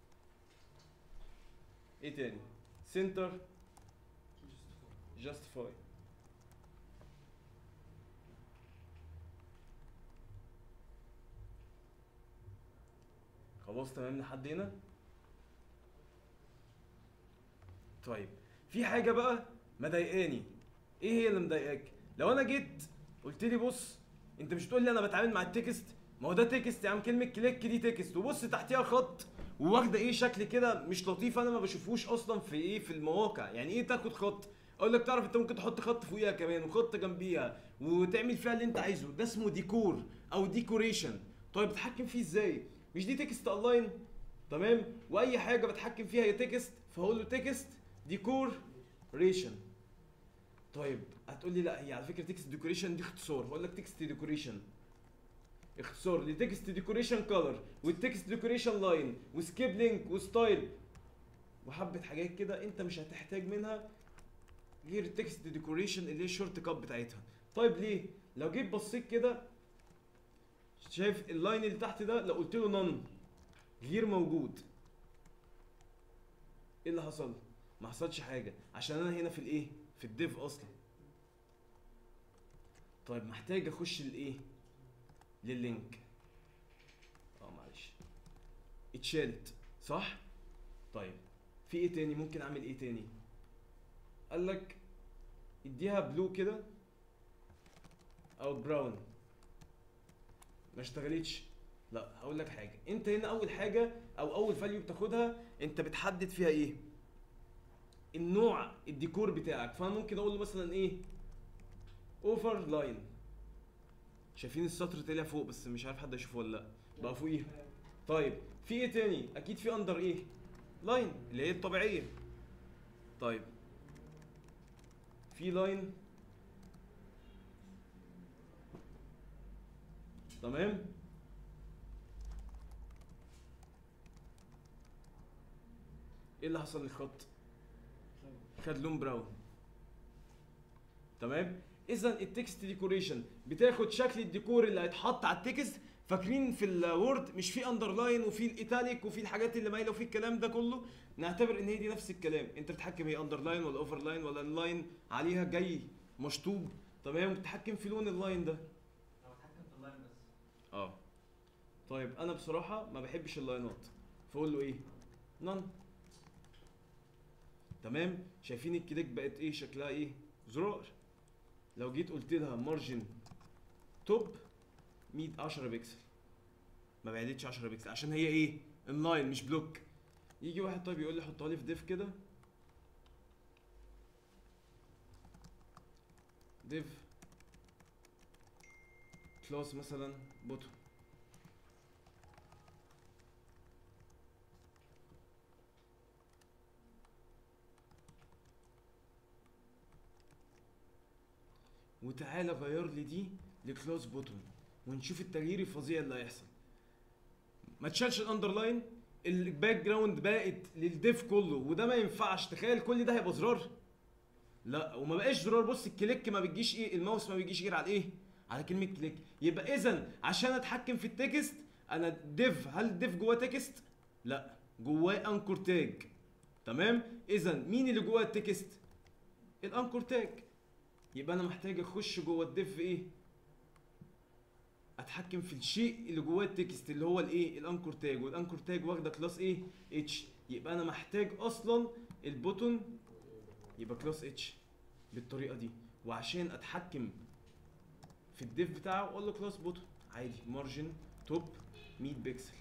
ايه تاني سنتر جاستيفاي خلاص تمام لحد هنا طيب في حاجه بقى مضايقاني ايه هي اللي مضايقاك لو انا جيت قلت لي بص انت مش تقول لي انا بتعامل مع التكست ما هو ده تكست يا عم كلمه كليك دي تكست وبص تحتيها خط وواخده ايه شكل كده مش لطيف انا ما بشوفوش اصلا في ايه في المواقع يعني ايه تاخد خط اقول لك تعرف انت ممكن تحط خط فوقيها كمان وخط جنبيها وتعمل فيها اللي انت عايزه ده اسمه ديكور او ديكوريشن طيب بتحكم فيه ازاي مش دي تكست اونلاين تمام واي حاجه بتحكم فيها هي تكست فهقول له تكست ديكور ريشن طيب هتقول لي لا هي على فكره تكست ديكوريشن دي اختصار هقول لك تكست ديكوريشن اختصار لتكست ديكوريشن كولر والتكست ديكوريشن لاين وسكيب لينك وستايل وحبه حاجات كده انت مش هتحتاج منها غير التكست ديكوريشن اللي هي الشورت كات بتاعتها طيب ليه لو جيت بصيت كده شايف اللاين اللي تحت ده لو قلت له نون غير موجود ايه اللي حصل ما حصلش حاجه عشان انا هنا في الايه في الديف اصلا طيب محتاج اخش الايه لللينك اه معلش اتشالت صح طيب في ايه تاني ممكن اعمل ايه تاني قال لك اديها بلو كده او براون ما اشتغلتش لا هقول لك حاجه انت هنا اول حاجه او اول فاليو بتاخدها انت بتحدد فيها ايه النوع الديكور بتاعك فانا ممكن اقول له مثلا ايه اوفر لاين شايفين السطر طلع فوق بس مش عارف حد يشوفه ولا لا بقى فوقيه طيب في ايه تاني اكيد في اندر ايه لاين اللي هي الطبيعيه طيب في لاين تمام ايه اللي حصل للخط خد لون براون تمام اذا التكست ديكوريشن بتاخد شكل الديكور اللي هيتحط على التكست فاكرين في الوورد مش في اندرلاين وفي الايتاليك وفي الحاجات اللي مايله وفي الكلام ده كله نعتبر ان هي دي نفس الكلام انت بتتحكم هي اندرلاين ولا اوفرلاين ولا اللاين عليها جاي مشطوب تمام بتتحكم في لون اللاين ده انا بتحكم في اللاين بس اه طيب انا بصراحه ما بحبش اللاينات فاقول له ايه نون تمام شايفين الكليك بقت ايه شكلها ايه زرار لو جيت قلت لها مارجن توب 100 10 بكسل ما بعدتش 10 بكسل عشان هي ايه انلاين مش بلوك يجي واحد طيب يقول لي حطها لي في ديف كده ديف كلاس مثلا بوتون وتعالى غير لي دي لكلاس بوتون ونشوف التغيير الفظيع اللي هيحصل ما تشالش الاندرلاين الباك جراوند بقت للديف كله وده ما ينفعش تخيل كل ده هيبقى زرار لا وما بقاش زرار بص الكليك ما بتجيش ايه الماوس ما بيجيش غير على ايه على كلمه كليك يبقى اذا عشان اتحكم في التكست انا ديف هل الديف جواه تكست لا جواه انكور تاج تمام اذا مين اللي جواه التكست الانكور تاج يبقى انا محتاج اخش جوه الديف ايه اتحكم في الشيء اللي جواه التكست اللي هو الايه الانكور تاج والانكور تاج واخده كلاس ايه اتش يبقى انا محتاج اصلا البوتون يبقى كلاس اتش بالطريقه دي وعشان اتحكم في الديف بتاعه اقول له كلاس بوتون عادي مارجن توب 100 بكسل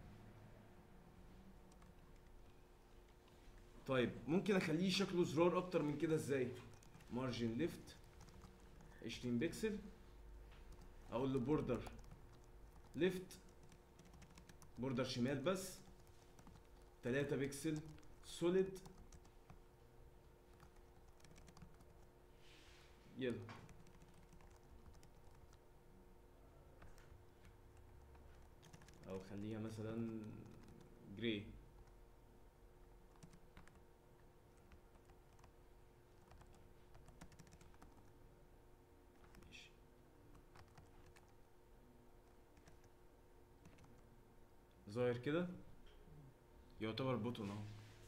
طيب ممكن اخليه شكله زرار اكتر من كده ازاي مارجن ليفت 20 بكسل اقول له بوردر ليفت بوردر شمال بس 3 بكسل سوليد يلا او خليها مثلا جراي ماشي ظاهر كده يعتبر بوتون اهو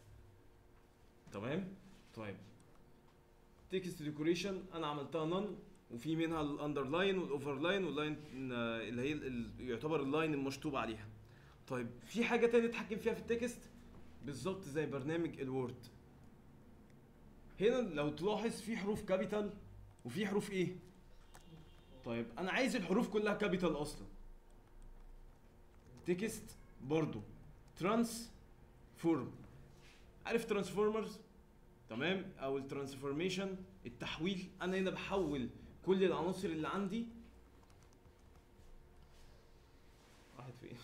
تمام طيب تكست ديكوريشن انا عملتها نون وفي منها الاندرلاين والاوفرلاين واللاين آه، اللي هي ال- ال- يعتبر اللاين المشطوب عليها طيب في حاجه تانية اتحكم فيها في التكست بالظبط زي برنامج الوورد هنا لو تلاحظ في حروف كابيتال وفي حروف ايه طيب انا عايز الحروف كلها كابيتال اصلا تكست برضو ترانس فورم عارف ترانسفورمرز تمام او الترانسفورميشن التحويل انا هنا بحول كل العناصر اللي عندي واحد فين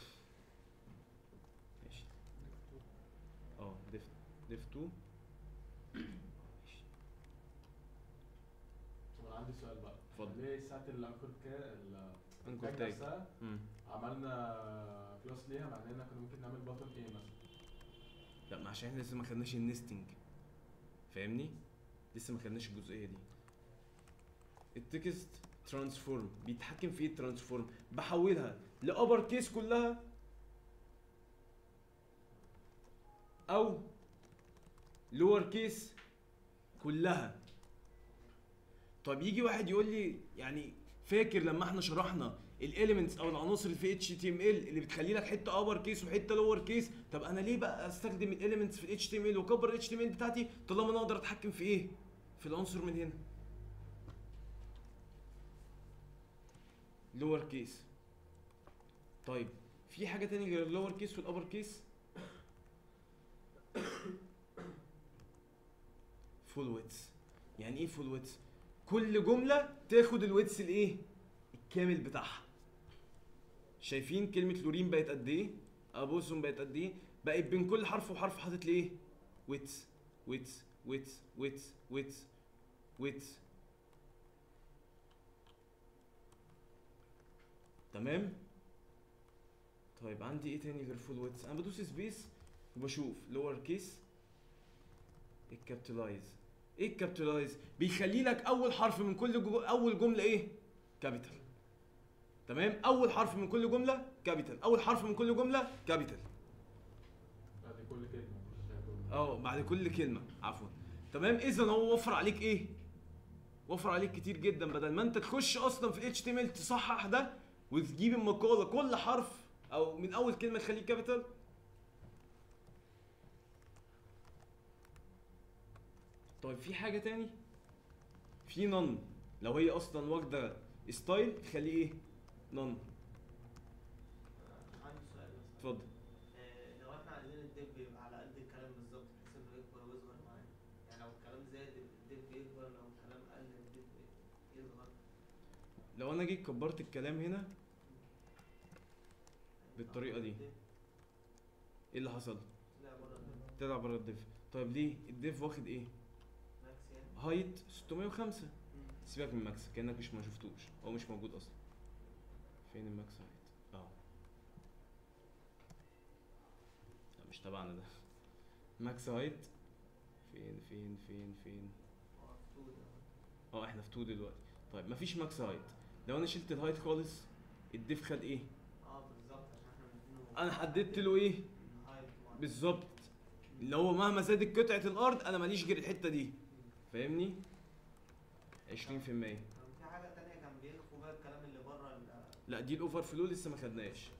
ماشي اه ديف ديف 2 ماشي طب انا عندي سؤال بقى اتفضل. ليه ساعة الانكور كا انكور التاج تاج نفسها مم. عملنا كلاس ليها مع اننا كنا ممكن نعمل باتون ايه مثلا لا ما عشان احنا لسه ما خدناش النستنج فاهمني لسه ما خدناش الجزئيه دي التكست ترانسفورم بيتحكم في ايه الترانسفورم بحولها لابر كيس كلها او لور كيس كلها طب يجي واحد يقول لي يعني فاكر لما احنا شرحنا الاليمنتس او العناصر اللي في اتش تي ام ال اللي بتخلي لك حته ابر كيس وحته لور كيس طب انا ليه بقى استخدم الاليمنتس في الاتش تي ام ال واكبر الاتش تي ام ال بتاعتي طالما انا اقدر اتحكم في ايه في العنصر من هنا لور كيس طيب في حاجه تانية غير اللور كيس والابر كيس فول ويتس يعني ايه فول ويتس كل جمله تاخد الويتس الايه الكامل بتاعها شايفين كلمه لورين بقت قد ايه ابوسوم بقت قد ايه بقت بين كل حرف وحرف حاطط لي ايه ويتس ويتس ويتس ويتس ويتس ويتس تمام طيب عندي ايه تاني غير فول ويتس انا بدوس سبيس وبشوف لور كيس الكابيتالايز ايه الكابيتالايز بيخلي لك اول حرف من كل جو... اول جمله ايه كابيتال تمام اول حرف من كل جمله كابيتال اول حرف من كل جمله كابيتال بعد كل كلمة مش فيها جملة. اه بعد كل كلمه عفوا تمام اذا هو وفر عليك ايه وفر عليك كتير جدا بدل ما انت تخش اصلا في اتش تي ام ال تصحح ده وتجيب المقاله كل حرف او من اول كلمه تخليه كابيتال طيب في حاجه تاني في نون لو هي اصلا واخده ستايل تخليه ايه نون عندي سؤال بس اتفضل آه، لو احنا عايزين الدب يبقى على قد الكلام بالظبط بحيث انه يكبر ويصغر معانا يعني لو الكلام زاد الدب يكبر لو الكلام قل الدب يصغر لو انا جيت كبرت الكلام هنا بالطريقه دي الدب ايه اللي حصل طلع بره الدب طلع بره الديف طيب ليه الديف واخد ايه ماكس يعني هايت 605 سيبك من ماكس كانك مش ما شفتوش هو مش موجود اصلا فين الماكس هايت اه لا مش تبعنا ده ماكس هايت فين فين فين فين هو مفتوح ده. اه احنا في 2 دلوقتي طيب مفيش ماكس هايت لو انا شلت الهايت خالص الديف خد ايه اه بالظبط عشان احنا مدينه انا حددت له ايه هايت معين. بالظبط اللي هو مهما زادت قطعه الارض انا ماليش غير الحته دي فاهمني 20% كان في حاجة تانية كان بيخفوا بقى الكلام اللي بره ال- لا دي الاوفر فلو لسه ما خدناش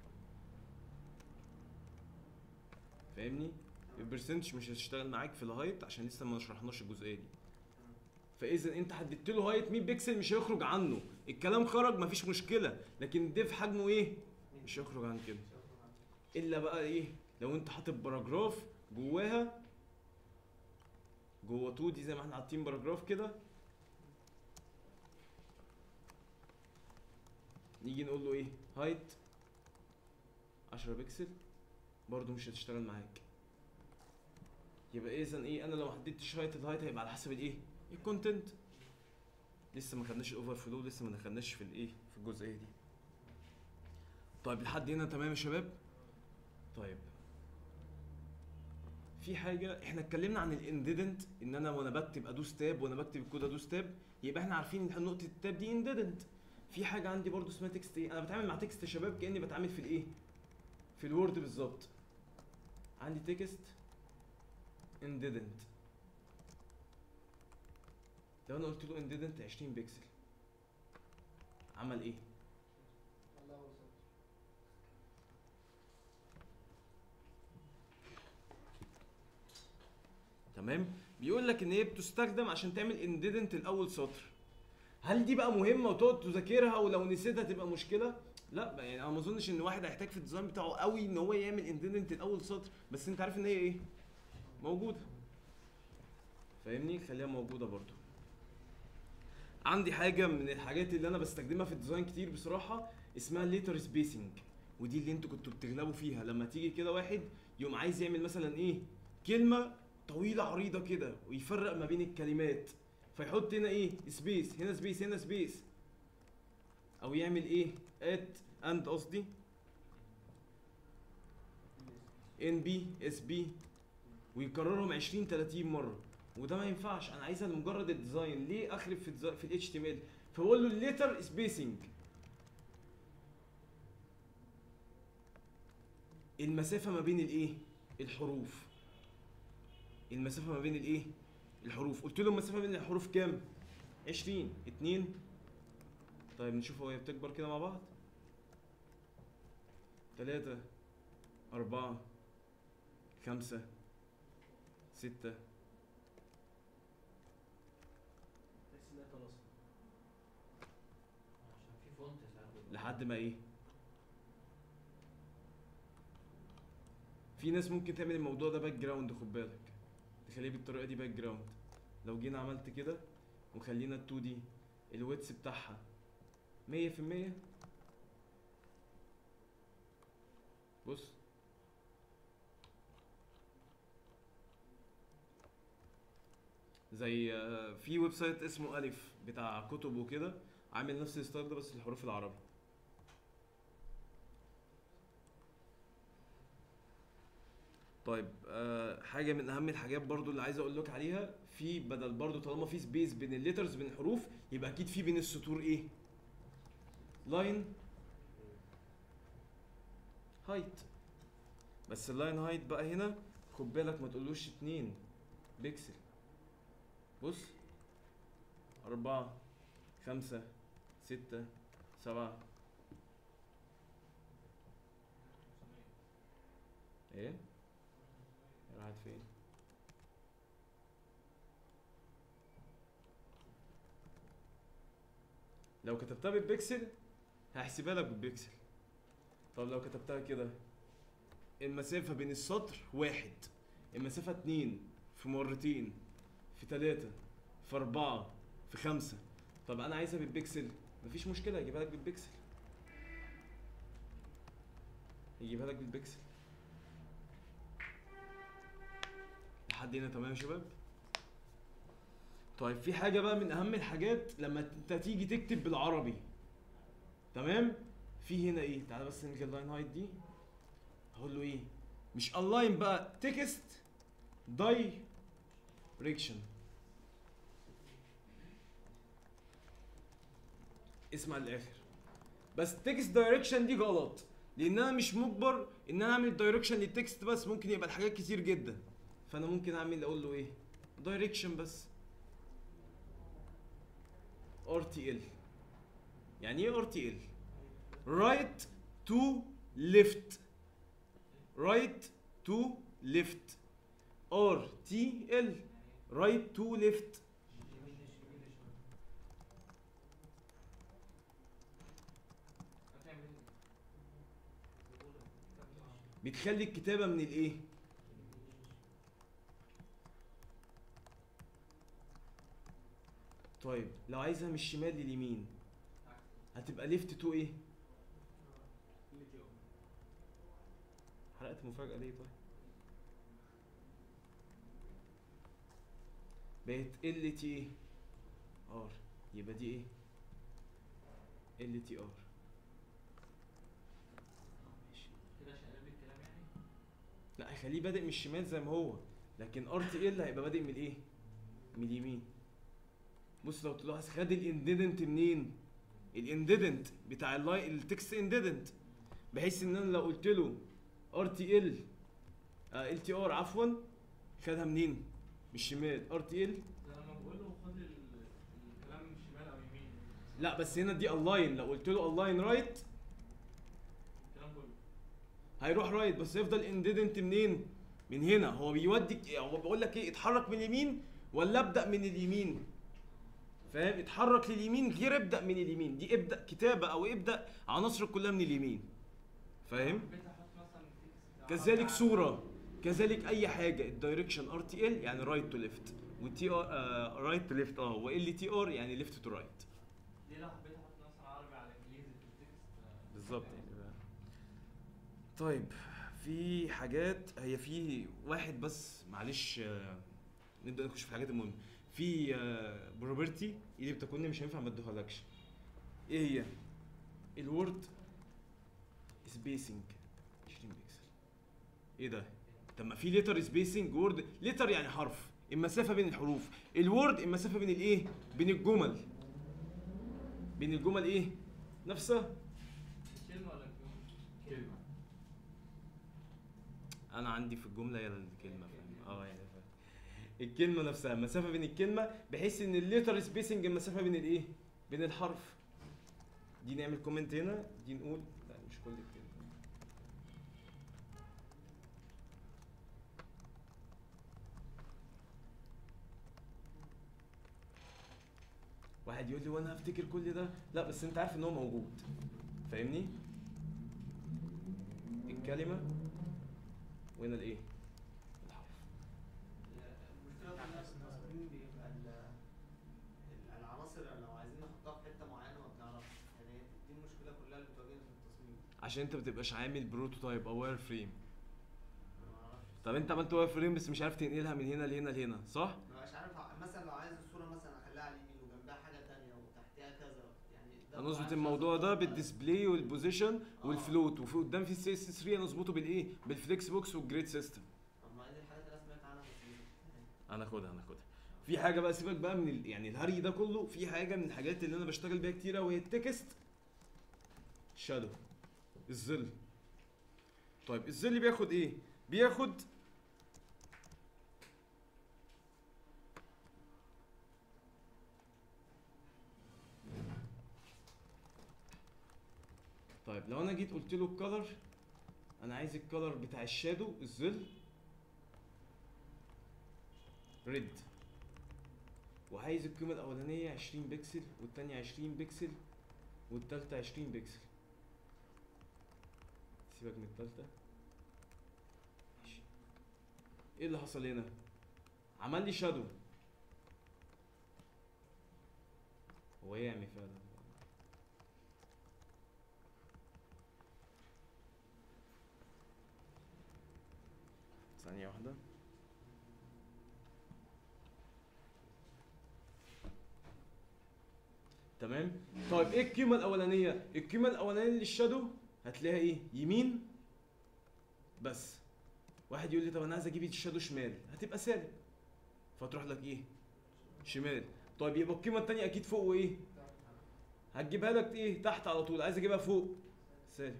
فاهمني البرسنتج مش هتشتغل معاك في الهايت عشان لسه ما شرحناش الجزئيه دي فاذا انت حددت له هايت 100 بكسل مش هيخرج عنه الكلام خرج مفيش مشكله لكن الديف حجمه ايه مش هيخرج عن كده الا بقى ايه لو انت حاطط باراجراف جواها جوه 2 دي زي ما احنا حاطين باراجراف كده نيجي نقول له ايه هايت 10 بكسل برضو مش هتشتغل معاك يبقى اذا ايه انا لو ما حددتش هايت الهايت هيبقى على حسب الايه الكونتنت لسه ما خدناش الاوفر فلو لسه ما دخلناش في الايه في الجزئيه دي طيب لحد هنا تمام يا شباب طيب في حاجه احنا اتكلمنا عن الانديدنت ان انا وانا بكتب ادوس تاب وانا بكتب الكود ادوس تاب يبقى احنا عارفين ان نقطه التاب دي انديدنت في حاجه عندي برضو اسمها تكست ايه انا بتعامل مع تكست يا شباب كاني بتعامل في الايه في الوورد بالظبط عندي تكست انديدنت لو انا قلت له انديدنت 20 بكسل عمل ايه الله أول سطر. تمام بيقول لك ان هي بتستخدم عشان تعمل انديدنت الاول سطر هل دي بقى مهمه وتقعد تذاكرها ولو نسيتها تبقى مشكله لا بقى يعني انا ما اظنش ان واحد هيحتاج في الديزاين بتاعه قوي ان هو يعمل انديدنت الاول سطر بس انت عارف ان هي ايه موجوده فاهمني خليها موجوده برضو عندي حاجه من الحاجات اللي انا بستخدمها في الديزاين كتير بصراحه اسمها ليتر سبيسنج ودي اللي انتوا كنتوا بتغلبوا فيها لما تيجي كده واحد يقوم عايز يعمل مثلا ايه كلمه طويله عريضه كده ويفرق ما بين الكلمات فيحط هنا ايه سبيس هنا سبيس هنا سبيس او يعمل ايه ات اند قصدي ان بي اس بي ويكررهم 20 30 مره وده ما ينفعش انا عايزها لمجرد الديزاين ليه اخرب في الديزاين في الاتش تي ام ال فبقول له الليتر سبيسنج المسافه ما بين الايه الحروف المسافه ما بين الايه الحروف قلت له المسافه بين الحروف كام 20 2 طيب نشوف هو هي بتكبر كده مع بعض 3 4 5 6 تحس انها طلاسم عشان في فونت ساعات بيبقى- لحد ما ايه في ناس ممكن تعمل الموضوع ده باك جراوند خد بالك تخليه بالطريقه دي باك جراوند لو جينا عملت كده وخلينا ال2 دي الويتس بتاعها 100% بص زي آه، في ويب سايت اسمه الف بتاع كتب وكده عامل نفس الستايل ده بس الحروف العربي طيب آه حاجه من اهم الحاجات برضو اللي عايز اقول لك عليها في بدل برضو طالما في سبيس بين الليترز بين الحروف يبقى اكيد في بين السطور ايه لاين هايت بس اللاين هايت بقى هنا خد بالك ما تقولوش اتنين بيكسل بص أربعة خمسة ستة سبعة ايه راحت فين لو كتبتها بالبكسل هحسبها لك بالبكسل طب لو كتبتها كده المسافة بين السطر واحد المسافة اتنين في مرتين في تلاتة في أربعة في خمسة طب أنا عايزها بالبكسل مفيش مشكلة هجيبها لك بالبكسل يجيبها لك بالبكسل لحد هنا تمام يا شباب طيب في حاجه بقى من اهم الحاجات لما انت تيجي تكتب بالعربي تمام في هنا ايه تعالى بس نلغي اللاين هايت دي هقول له ايه مش الاين بقى تكست دايركشن اسمع للاخر بس تكست دايركشن دي غلط لان انا مش مجبر ان انا اعمل دايركشن للتكست بس ممكن يبقى الحاجات كتير جدا فانا ممكن اعمل اقول له ايه دايركشن بس RTL يعني ايه RTL right to left right to left RTL right to left هتعمل ايه؟ بتخلي الكتابة من الايه طيب لو عايزها من الشمال لليمين هتبقى ليفت تو ايه حلقة مفاجأة ليه طيب بقت ال تي ايه ار يبقى دي ايه ال تي ار ماشي كده عشان اقلب الكلام يعني لا هيخليه بادئ من الشمال زي ما هو لكن ار تي ال هيبقى بادئ من الايه من اليمين بص لو تلاحظ خد الانديدنت منين الانديدنت بتاع اللاي التكست انديدنت بحيث ان انا لو قلت له ار تي ال ال تي ار عفوا خدها منين من الشمال ار تي ال ده لما بقول له خد ال- الكلام من شمال او يمين لا بس هنا دي الاين لو قلت له الاين رايت الكلام كله هيروح رايت بس يفضل انديدنت منين من هنا هو بيوديك هو بيقول لك ايه اتحرك من اليمين ولا ابدا من اليمين فاهم اتحرك لليمين غير ابدا من اليمين دي ابدا كتابه او ابدا عناصرك كلها من اليمين فاهم حبيت احط مثلا تكست كذلك عربي صوره كذلك اي حاجه الدايركشن ار تي ال يعني رايت تو ليفت وتي ار رايت تو ليفت اه وال تي ار يعني ليفت تو رايت دي لو حبيت احط مثلا عربي على انجليزي في التكست آه، بالظبط يعني طيب في حاجات هي في واحد بس معلش آه، نبدا نخش في الحاجات المهمه في بروبرتي اللي بتكون مش هينفع ما ادوهالكش ايه هي الوورد سبيسنج 20 بكسل ايه ده طب ما في ليتر سبيسنج وورد ليتر يعني حرف المسافه بين الحروف الوورد المسافه بين الايه بين الجمل بين الجمل ايه نفسها الكلمه ولا الجمله؟ كلمه انا عندي في الجمله يا الكلمه فاهم اه يعني فاهم الكلمه نفسها المسافه بين الكلمه بحيث ان الليتر سبيسنج المسافه بين الايه بين الحرف دي نعمل كومنت هنا دي نقول لا مش كل الكلمه واحد يقول لي وانا هفتكر كل ده لا بس انت عارف ان هو موجود فاهمني الكلمه وهنا الايه الحرف المشكلة كلها في التصميم بيبقى ال- ال- العناصر لو عايزين نحطها في حتة معينة ما بنعرفش يعني دي المشكلة كلها اللي بتواجهنا في التصميم عشان انت بتبقاش عامل بروتوتايب او واير فريم ما بعرفش طب انت عملت واير فريم بس مش عارف تنقلها من هنا لهنا لهنا صح ما بقاش عارف ع- مثلا لو عايز الصورة مثلا اخليها على اليمين وجنبها حاجة تانية وتحتها كذا يعني ده ببقى هنظبط عارف الموضوع ده أظبطه. بالديسبلاي والبوزيشن اه. والفلوت وفي قدام في سي اس 3 هنظبطه بالايه بالفليكس بوكس والجريد سيستم طب ما دي الحاجات اللي انا سمعت عنها بس مش- هناخدها هناخدها في حاجه بقى سيبك بقى من ال... يعني الهري ده كله في حاجه من الحاجات اللي انا بشتغل بيها كتير وهي التكست شادو الظل طيب الظل بياخد ايه بياخد طيب لو انا جيت قلت له الكلر انا عايز الكلر بتاع الشادو الظل ريد وعايز القيمة الأولانية 20 بكسل والتانية 20 بكسل والتالتة 20 بكسل سيبك من التالتة ماشي ايه اللي حصل هنا؟ عمل لي شادو هو يعمل فعلا ثانية واحدة تمام طيب ايه القيمه الاولانيه القيمه الاولانيه للشادو هتلاقيها ايه يمين بس واحد يقول لي طب انا عايز اجيب الشادو شمال هتبقى سالب فتروح لك ايه شمال طيب يبقى القيمه الثانيه اكيد فوق وايه هتجيبها لك ايه تحت على طول عايز اجيبها فوق سالب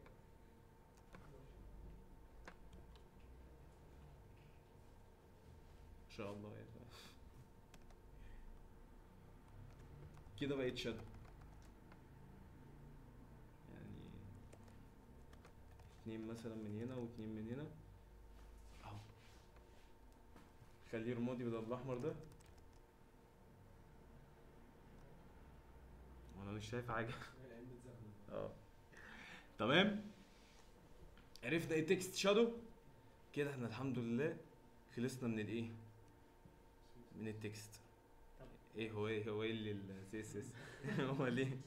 ان شاء الله يعني كده بقيت شادو يعني اتنين مثلا من هنا واتنين من هنا اهو خليه رمادي بدل الاحمر ده وانا مش شايف حاجه العين بتزغلل اه تمام عرفنا ايه تكست شادو كده احنا الحمد لله خلصنا من الايه من التكست ايه هو ايه هو ايه اللي السي اس اس هو ليه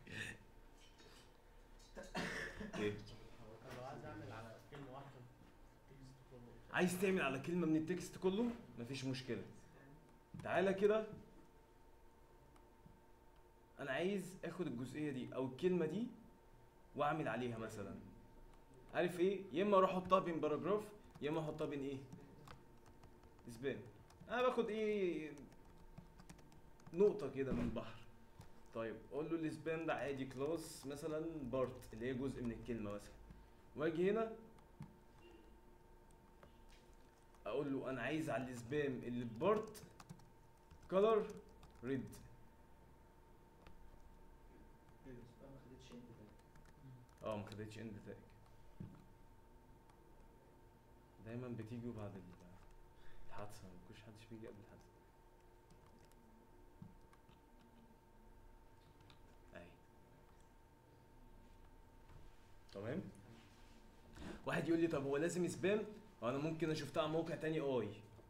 ايه انا لو عايز اعمل على كلمه واحده تكست كله عايز تعمل على كلمه من التكست كله مفيش مشكله تعالى كده انا عايز اخد الجزئيه دي او الكلمه دي واعمل عليها مثلا عارف ايه يا اما اروح احطها بين باراجراف يا اما احطها بين ايه اسبان انا باخد ايه نقطه كده من البحر طيب اقول له الاسبان ده عادي كلاس مثلا بارت اللي هي جزء من الكلمه مثلا واجي هنا اقول له انا عايز على الاسبام اللي في بارت كلر ريد بس بقى ما خدتش انت ده اه ما خدتش اند تاج دايما بتيجوا بعد ال- الحادثه ما كنتش حدش بيجي قبل الحادثه اهي تمام واحد يقول لي طب هو لازم سبام وانا ممكن انا شفتها على موقع تاني اي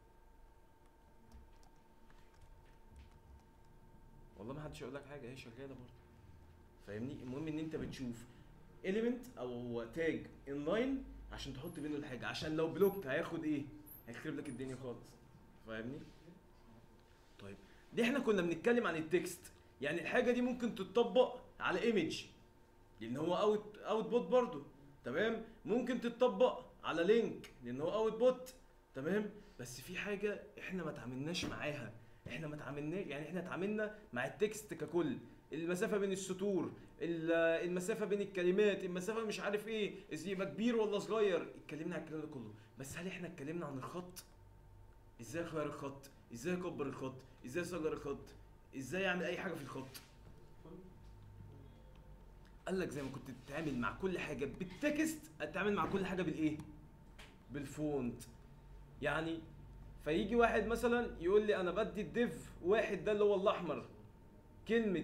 والله ما حدش يقول لك حاجه هي شغاله برضه فاهمني المهم ان انت بتشوف element او تاج انلاين عشان تحط بينه الحاجه عشان لو بلوك هياخد ايه هيخرب لك الدنيا خالص فاهمني طيب دي احنا كنا بنتكلم عن التكست يعني الحاجه دي ممكن تتطبق على ايمج لان هو اوت اوت بوت برضه تمام ممكن تتطبق على لينك لان هو اوت بوت تمام بس في حاجه احنا ما تعاملناش معاها احنا ما تعاملناش يعني احنا اتعاملنا مع التكست ككل المسافه بين السطور ال- المسافه بين الكلمات المسافه مش عارف ايه إذا يبقى كبير ولا صغير اتكلمنا عن الكلام ده كله بس هل احنا اتكلمنا عن الخط ازاي اغير الخط ازاي اكبر الخط ازاي اصغر الخط ازاي اعمل اي حاجه في الخط قال لك زي ما كنت بتتعامل مع كل حاجه بالتكست اتعامل مع كل حاجه بالايه بالفونت يعني فيجي واحد مثلا يقول لي انا بدي الديف واحد ده اللي هو الاحمر كلمه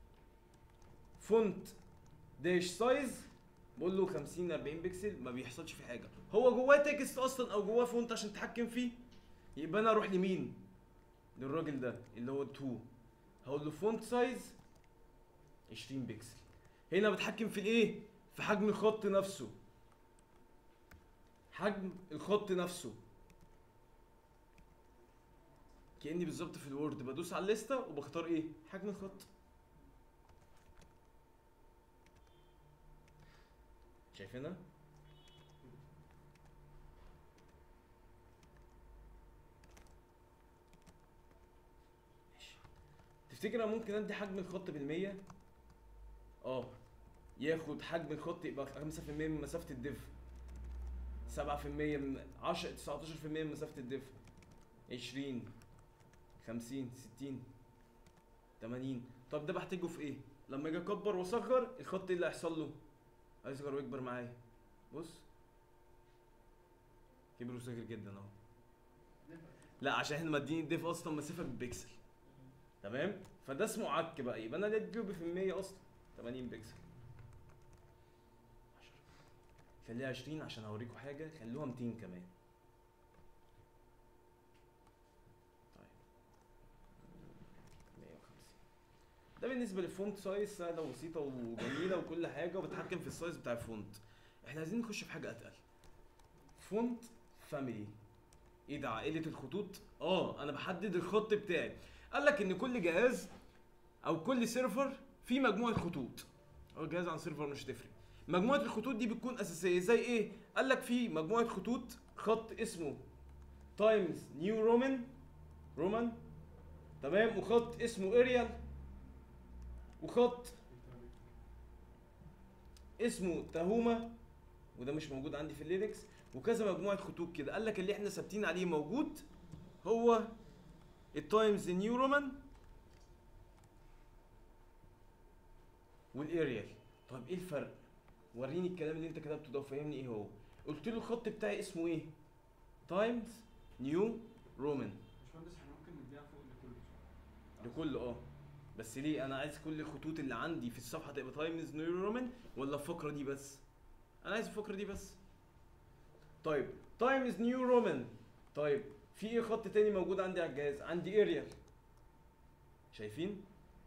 فونت داش سايز بقول له 50 40 بكسل ما بيحصلش فيه حاجه هو جواه تكست اصلا او جواه فونت عشان تتحكم فيه يبقى انا اروح لمين للراجل ده اللي هو 2 هقول له فونت سايز 20 بكسل هنا بتحكم في الايه في حجم الخط نفسه حجم الخط نفسه كاني بالظبط في الوورد بدوس على الليسته وبختار ايه حجم الخط شايفينها ماشي. تفتكر انا ممكن ادي حجم الخط بالمية اه ياخد حجم الخط يبقى 5% من مسافة الدف 7% من 10 19% من مسافة الدف 20 50 60 80 طب ده بحتاجه في ايه؟ لما اجي اكبر واصغر الخط ايه اللي هيحصل له؟ هيصغر ويكبر معايا بص كبر وصغر جدا اهو لا عشان احنا مدين الديف اصلا مسافه بالبكسل تمام فده اسمه عك بقى يبقى انا اديته في المية اصلا 80 بكسل 10 خليها 20 عشان اوريكم حاجه خلوها 200 كمان طيب 150 ده بالنسبه للفونت سايز سهله وبسيطه وجميله وكل حاجه وبتحكم في السايز بتاع الفونت احنا عايزين نخش في حاجه اتقل فونت فاميلي ايه ده عائله الخطوط اه انا بحدد الخط بتاعي قال لك ان كل جهاز او كل سيرفر فيه مجموعه خطوط هو الجهاز عن سيرفر مش تفرق مجموعه الخطوط دي بتكون اساسيه زي ايه قال لك في مجموعه خطوط خط اسمه تايمز نيو رومان رومان تمام وخط اسمه اريال وخط اسمه تاهوما وده مش موجود عندي في اللينكس وكذا مجموعه خطوط كده قال لك اللي احنا ثابتين عليه موجود هو التايمز نيو رومان والاريال طب ايه الفرق وريني الكلام اللي انت كتبته ده وفهمني ايه هو قلت له الخط بتاعي اسمه ايه تايمز نيو رومان باشمهندس احنا ممكن نديها فوق لكله صح؟ لكل اه بس ليه انا عايز كل الخطوط اللي عندي في الصفحه تبقى تايمز نيو رومان ولا الفقره دي بس انا عايز الفقره دي بس طيب تايمز نيو رومان طيب في ايه خط تاني موجود عندي على الجهاز عندي اريال شايفين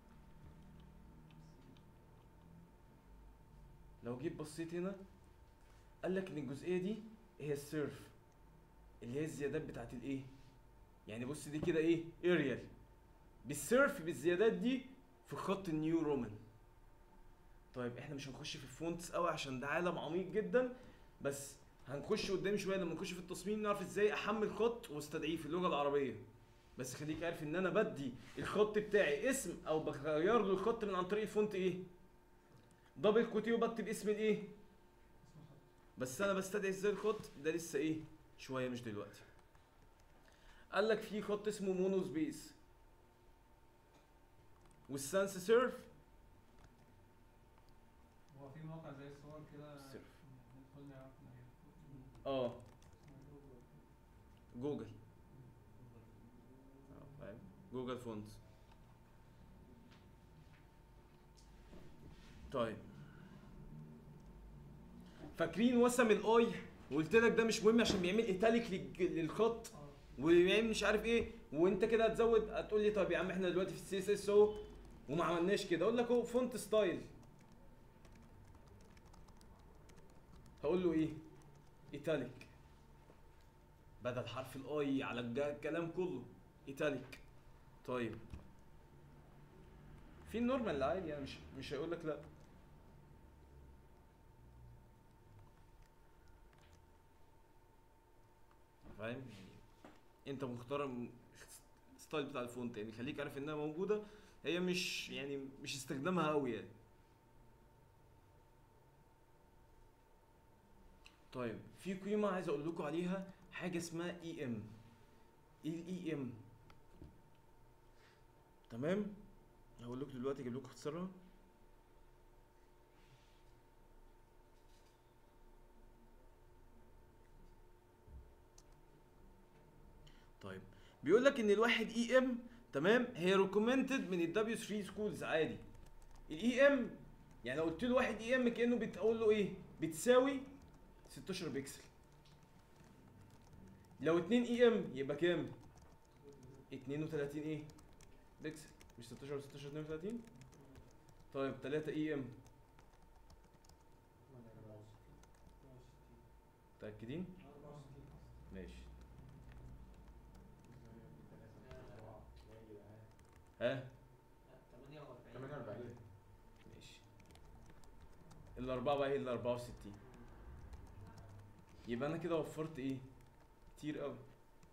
لو جيت بصيت هنا قال لك ان الجزئيه دي هي السيرف اللي هي الزيادات بتاعت الايه يعني بص دي كده ايه اريال بالسيرف بالزيادات دي في خط النيو رومان طيب احنا مش هنخش في الفونتس قوي عشان ده عالم عميق جدا بس هنخش قدام شويه لما نخش في التصميم نعرف ازاي احمل خط واستدعيه في اللغه العربيه بس خليك عارف ان انا بدي الخط بتاعي اسم او بغير له الخط من عن طريق الفونت ايه دبل كوتي وبكتب اسم الايه بس انا بستدعي ازاي الخط ده لسه ايه شويه مش دلوقتي قال لك في خط اسمه مونو سبيس والسانس سيرف هو في موقع زي الصور كده سيرف. ندخل نعرف نجيب. اه جوجل آه، فاهم جوجل فونتس طيب فاكرين وسم الاي وقلت لك ده مش مهم عشان بيعمل ايتاليك للج- للخط اه وبيعمل مش عارف ايه وانت كده هتزود هتقول لي طب يا عم احنا دلوقتي في السي اس اس اهو وما عملناش كده اقول لك اهو فونت ستايل هقول له ايه ايتاليك بدل حرف الاي على الج- الكلام كله ايتاليك طيب في النورمال عادي يعني مش مش هيقول لك لا فاهم يعني انت مختار م- ستايل بتاع الفونت يعني خليك عارف انها موجوده هي مش يعني مش استخدامها قوي يعني طيب في قيمه عايز اقول لكم عليها حاجه اسمها اي ام ايه الاي ام تمام هقول لكم دلوقتي اجيب لكم اختصارها طيب بيقول لك ان الواحد اي ام تمام هي ريكومندد من الدبليو 3 سكولز عادي الاي ام يعني لو قلت له واحد اي ام كانه بتقول له ايه بتساوي 16 بكسل لو 2 اي ام يبقى كام 32 ايه بكسل مش 16 و 16 32 طيب 3 اي ام متاكدين ماشي ها 48 48 ماشي الأربعة بقى هي ال 64 يبقى أنا كده وفرت إيه؟ كتير أوي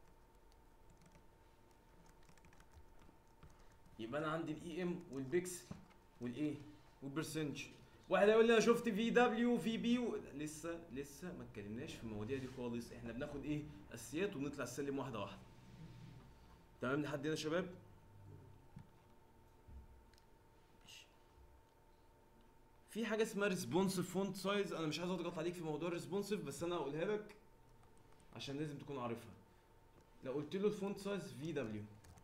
يبقى أنا عندي الإي إم والبيكسل والإيه؟ والبرسنج واحد هيقول لي أنا شفت في دبليو في بي و... لسه لسه ما اتكلمناش في المواضيع دي خالص إحنا بناخد إيه؟ أساسيات ونطلع السلم واحدة واحدة تمام لحد هنا يا شباب؟ ماشي. في حاجه اسمها ريسبونسيف فونت سايز انا مش عايز اضغط عليك في موضوع الريسبونسيف بس انا هقولها لك عشان لازم تكون عارفها لو قلت له الفونت سايز في دبليو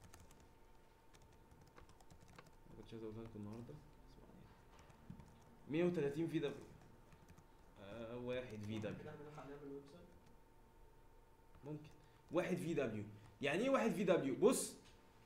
ما كنتش عايز اقولها لكم النهارده اسمعني 130 في دبليو آه واحد في دبليو كده هنروح عليها في الويب سايت ممكن واحد في دبليو يعني ايه واحد في دبليو بص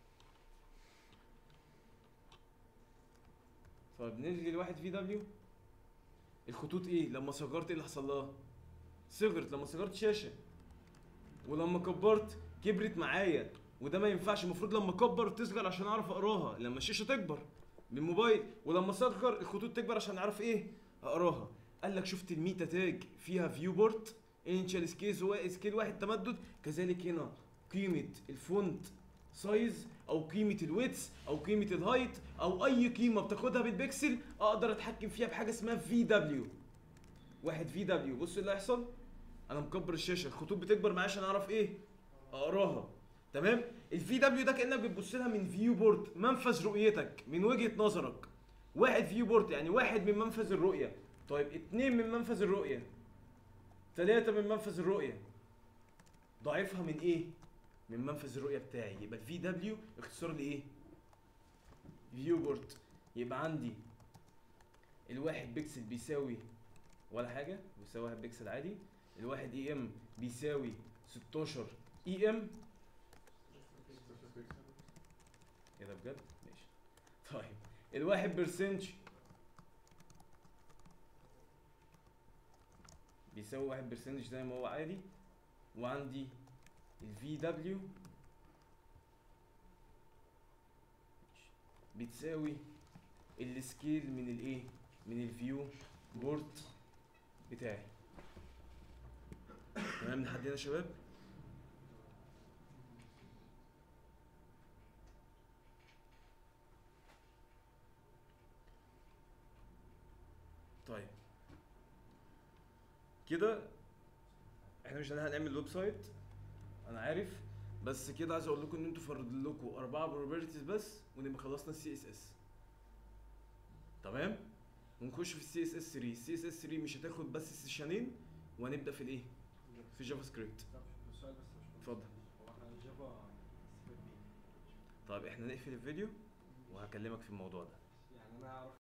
طيب نلغي الواحد في دبليو الخطوط ايه لما صغرت ايه اللي حصل لها صغرت لما صغرت شاشه ولما كبرت كبرت معايا وده ما ينفعش المفروض لما اكبر تصغر عشان اعرف اقراها لما الشاشه تكبر من الموبايل ولما اصغر الخطوط تكبر عشان نعرف ايه اقراها قال لك شفت الميتا تاج فيها فيو بورت انشال سكيل واحد سكيل واحد تمدد كذلك هنا قيمه الفونت سايز او قيمه الويتس او قيمه الهايت او اي قيمه بتاخدها بالبكسل اقدر اتحكم فيها بحاجه اسمها في دبليو واحد في دبليو بص اللي هيحصل انا مكبر الشاشه الخطوط بتكبر معايا عشان اعرف ايه اقراها تمام الفي دبليو ده كانك بتبص لها من فيو بورت منفذ رؤيتك من وجهه نظرك واحد فيو بورت يعني واحد من منفذ الرؤيه طيب اتنين من منفذ الرؤيه ثلاثة من منفذ الرؤيه ضعيفها من ايه من منفذ الرؤيه بتاعي يبقى الفي دبليو اختصار لايه فيو بورت يبقى عندي الواحد بيكسل بيساوي ولا حاجه بيساوي واحد بيكسل عادي الواحد اي ام بيساوي 16 اي ام ايه ده بجد ماشي طيب الواحد برسنج بيساوي واحد برسنج زي ما هو عادي وعندي الفي دبليو بتساوي السكيل من الايه من الفيو بورت بتاعي تمام لحد هنا يا شباب طيب كده احنا مش هنعمل ويب سايت انا عارف بس كده عايز اقول لكم ان انتوا فرض لكم اربعه بروبرتيز بس ونبقى خلصنا السي اس اس تمام ونخش في السي اس اس 3 السي اس اس 3 مش هتاخد بس السيشنين وهنبدا في الايه في جافا سكريبت طب السؤال بس يا باشمهندس. اتفضل. هو احنا الجافا نستفاد بيه طيب احنا نقفل الفيديو وهكلمك في الموضوع ده يعني انا اعرف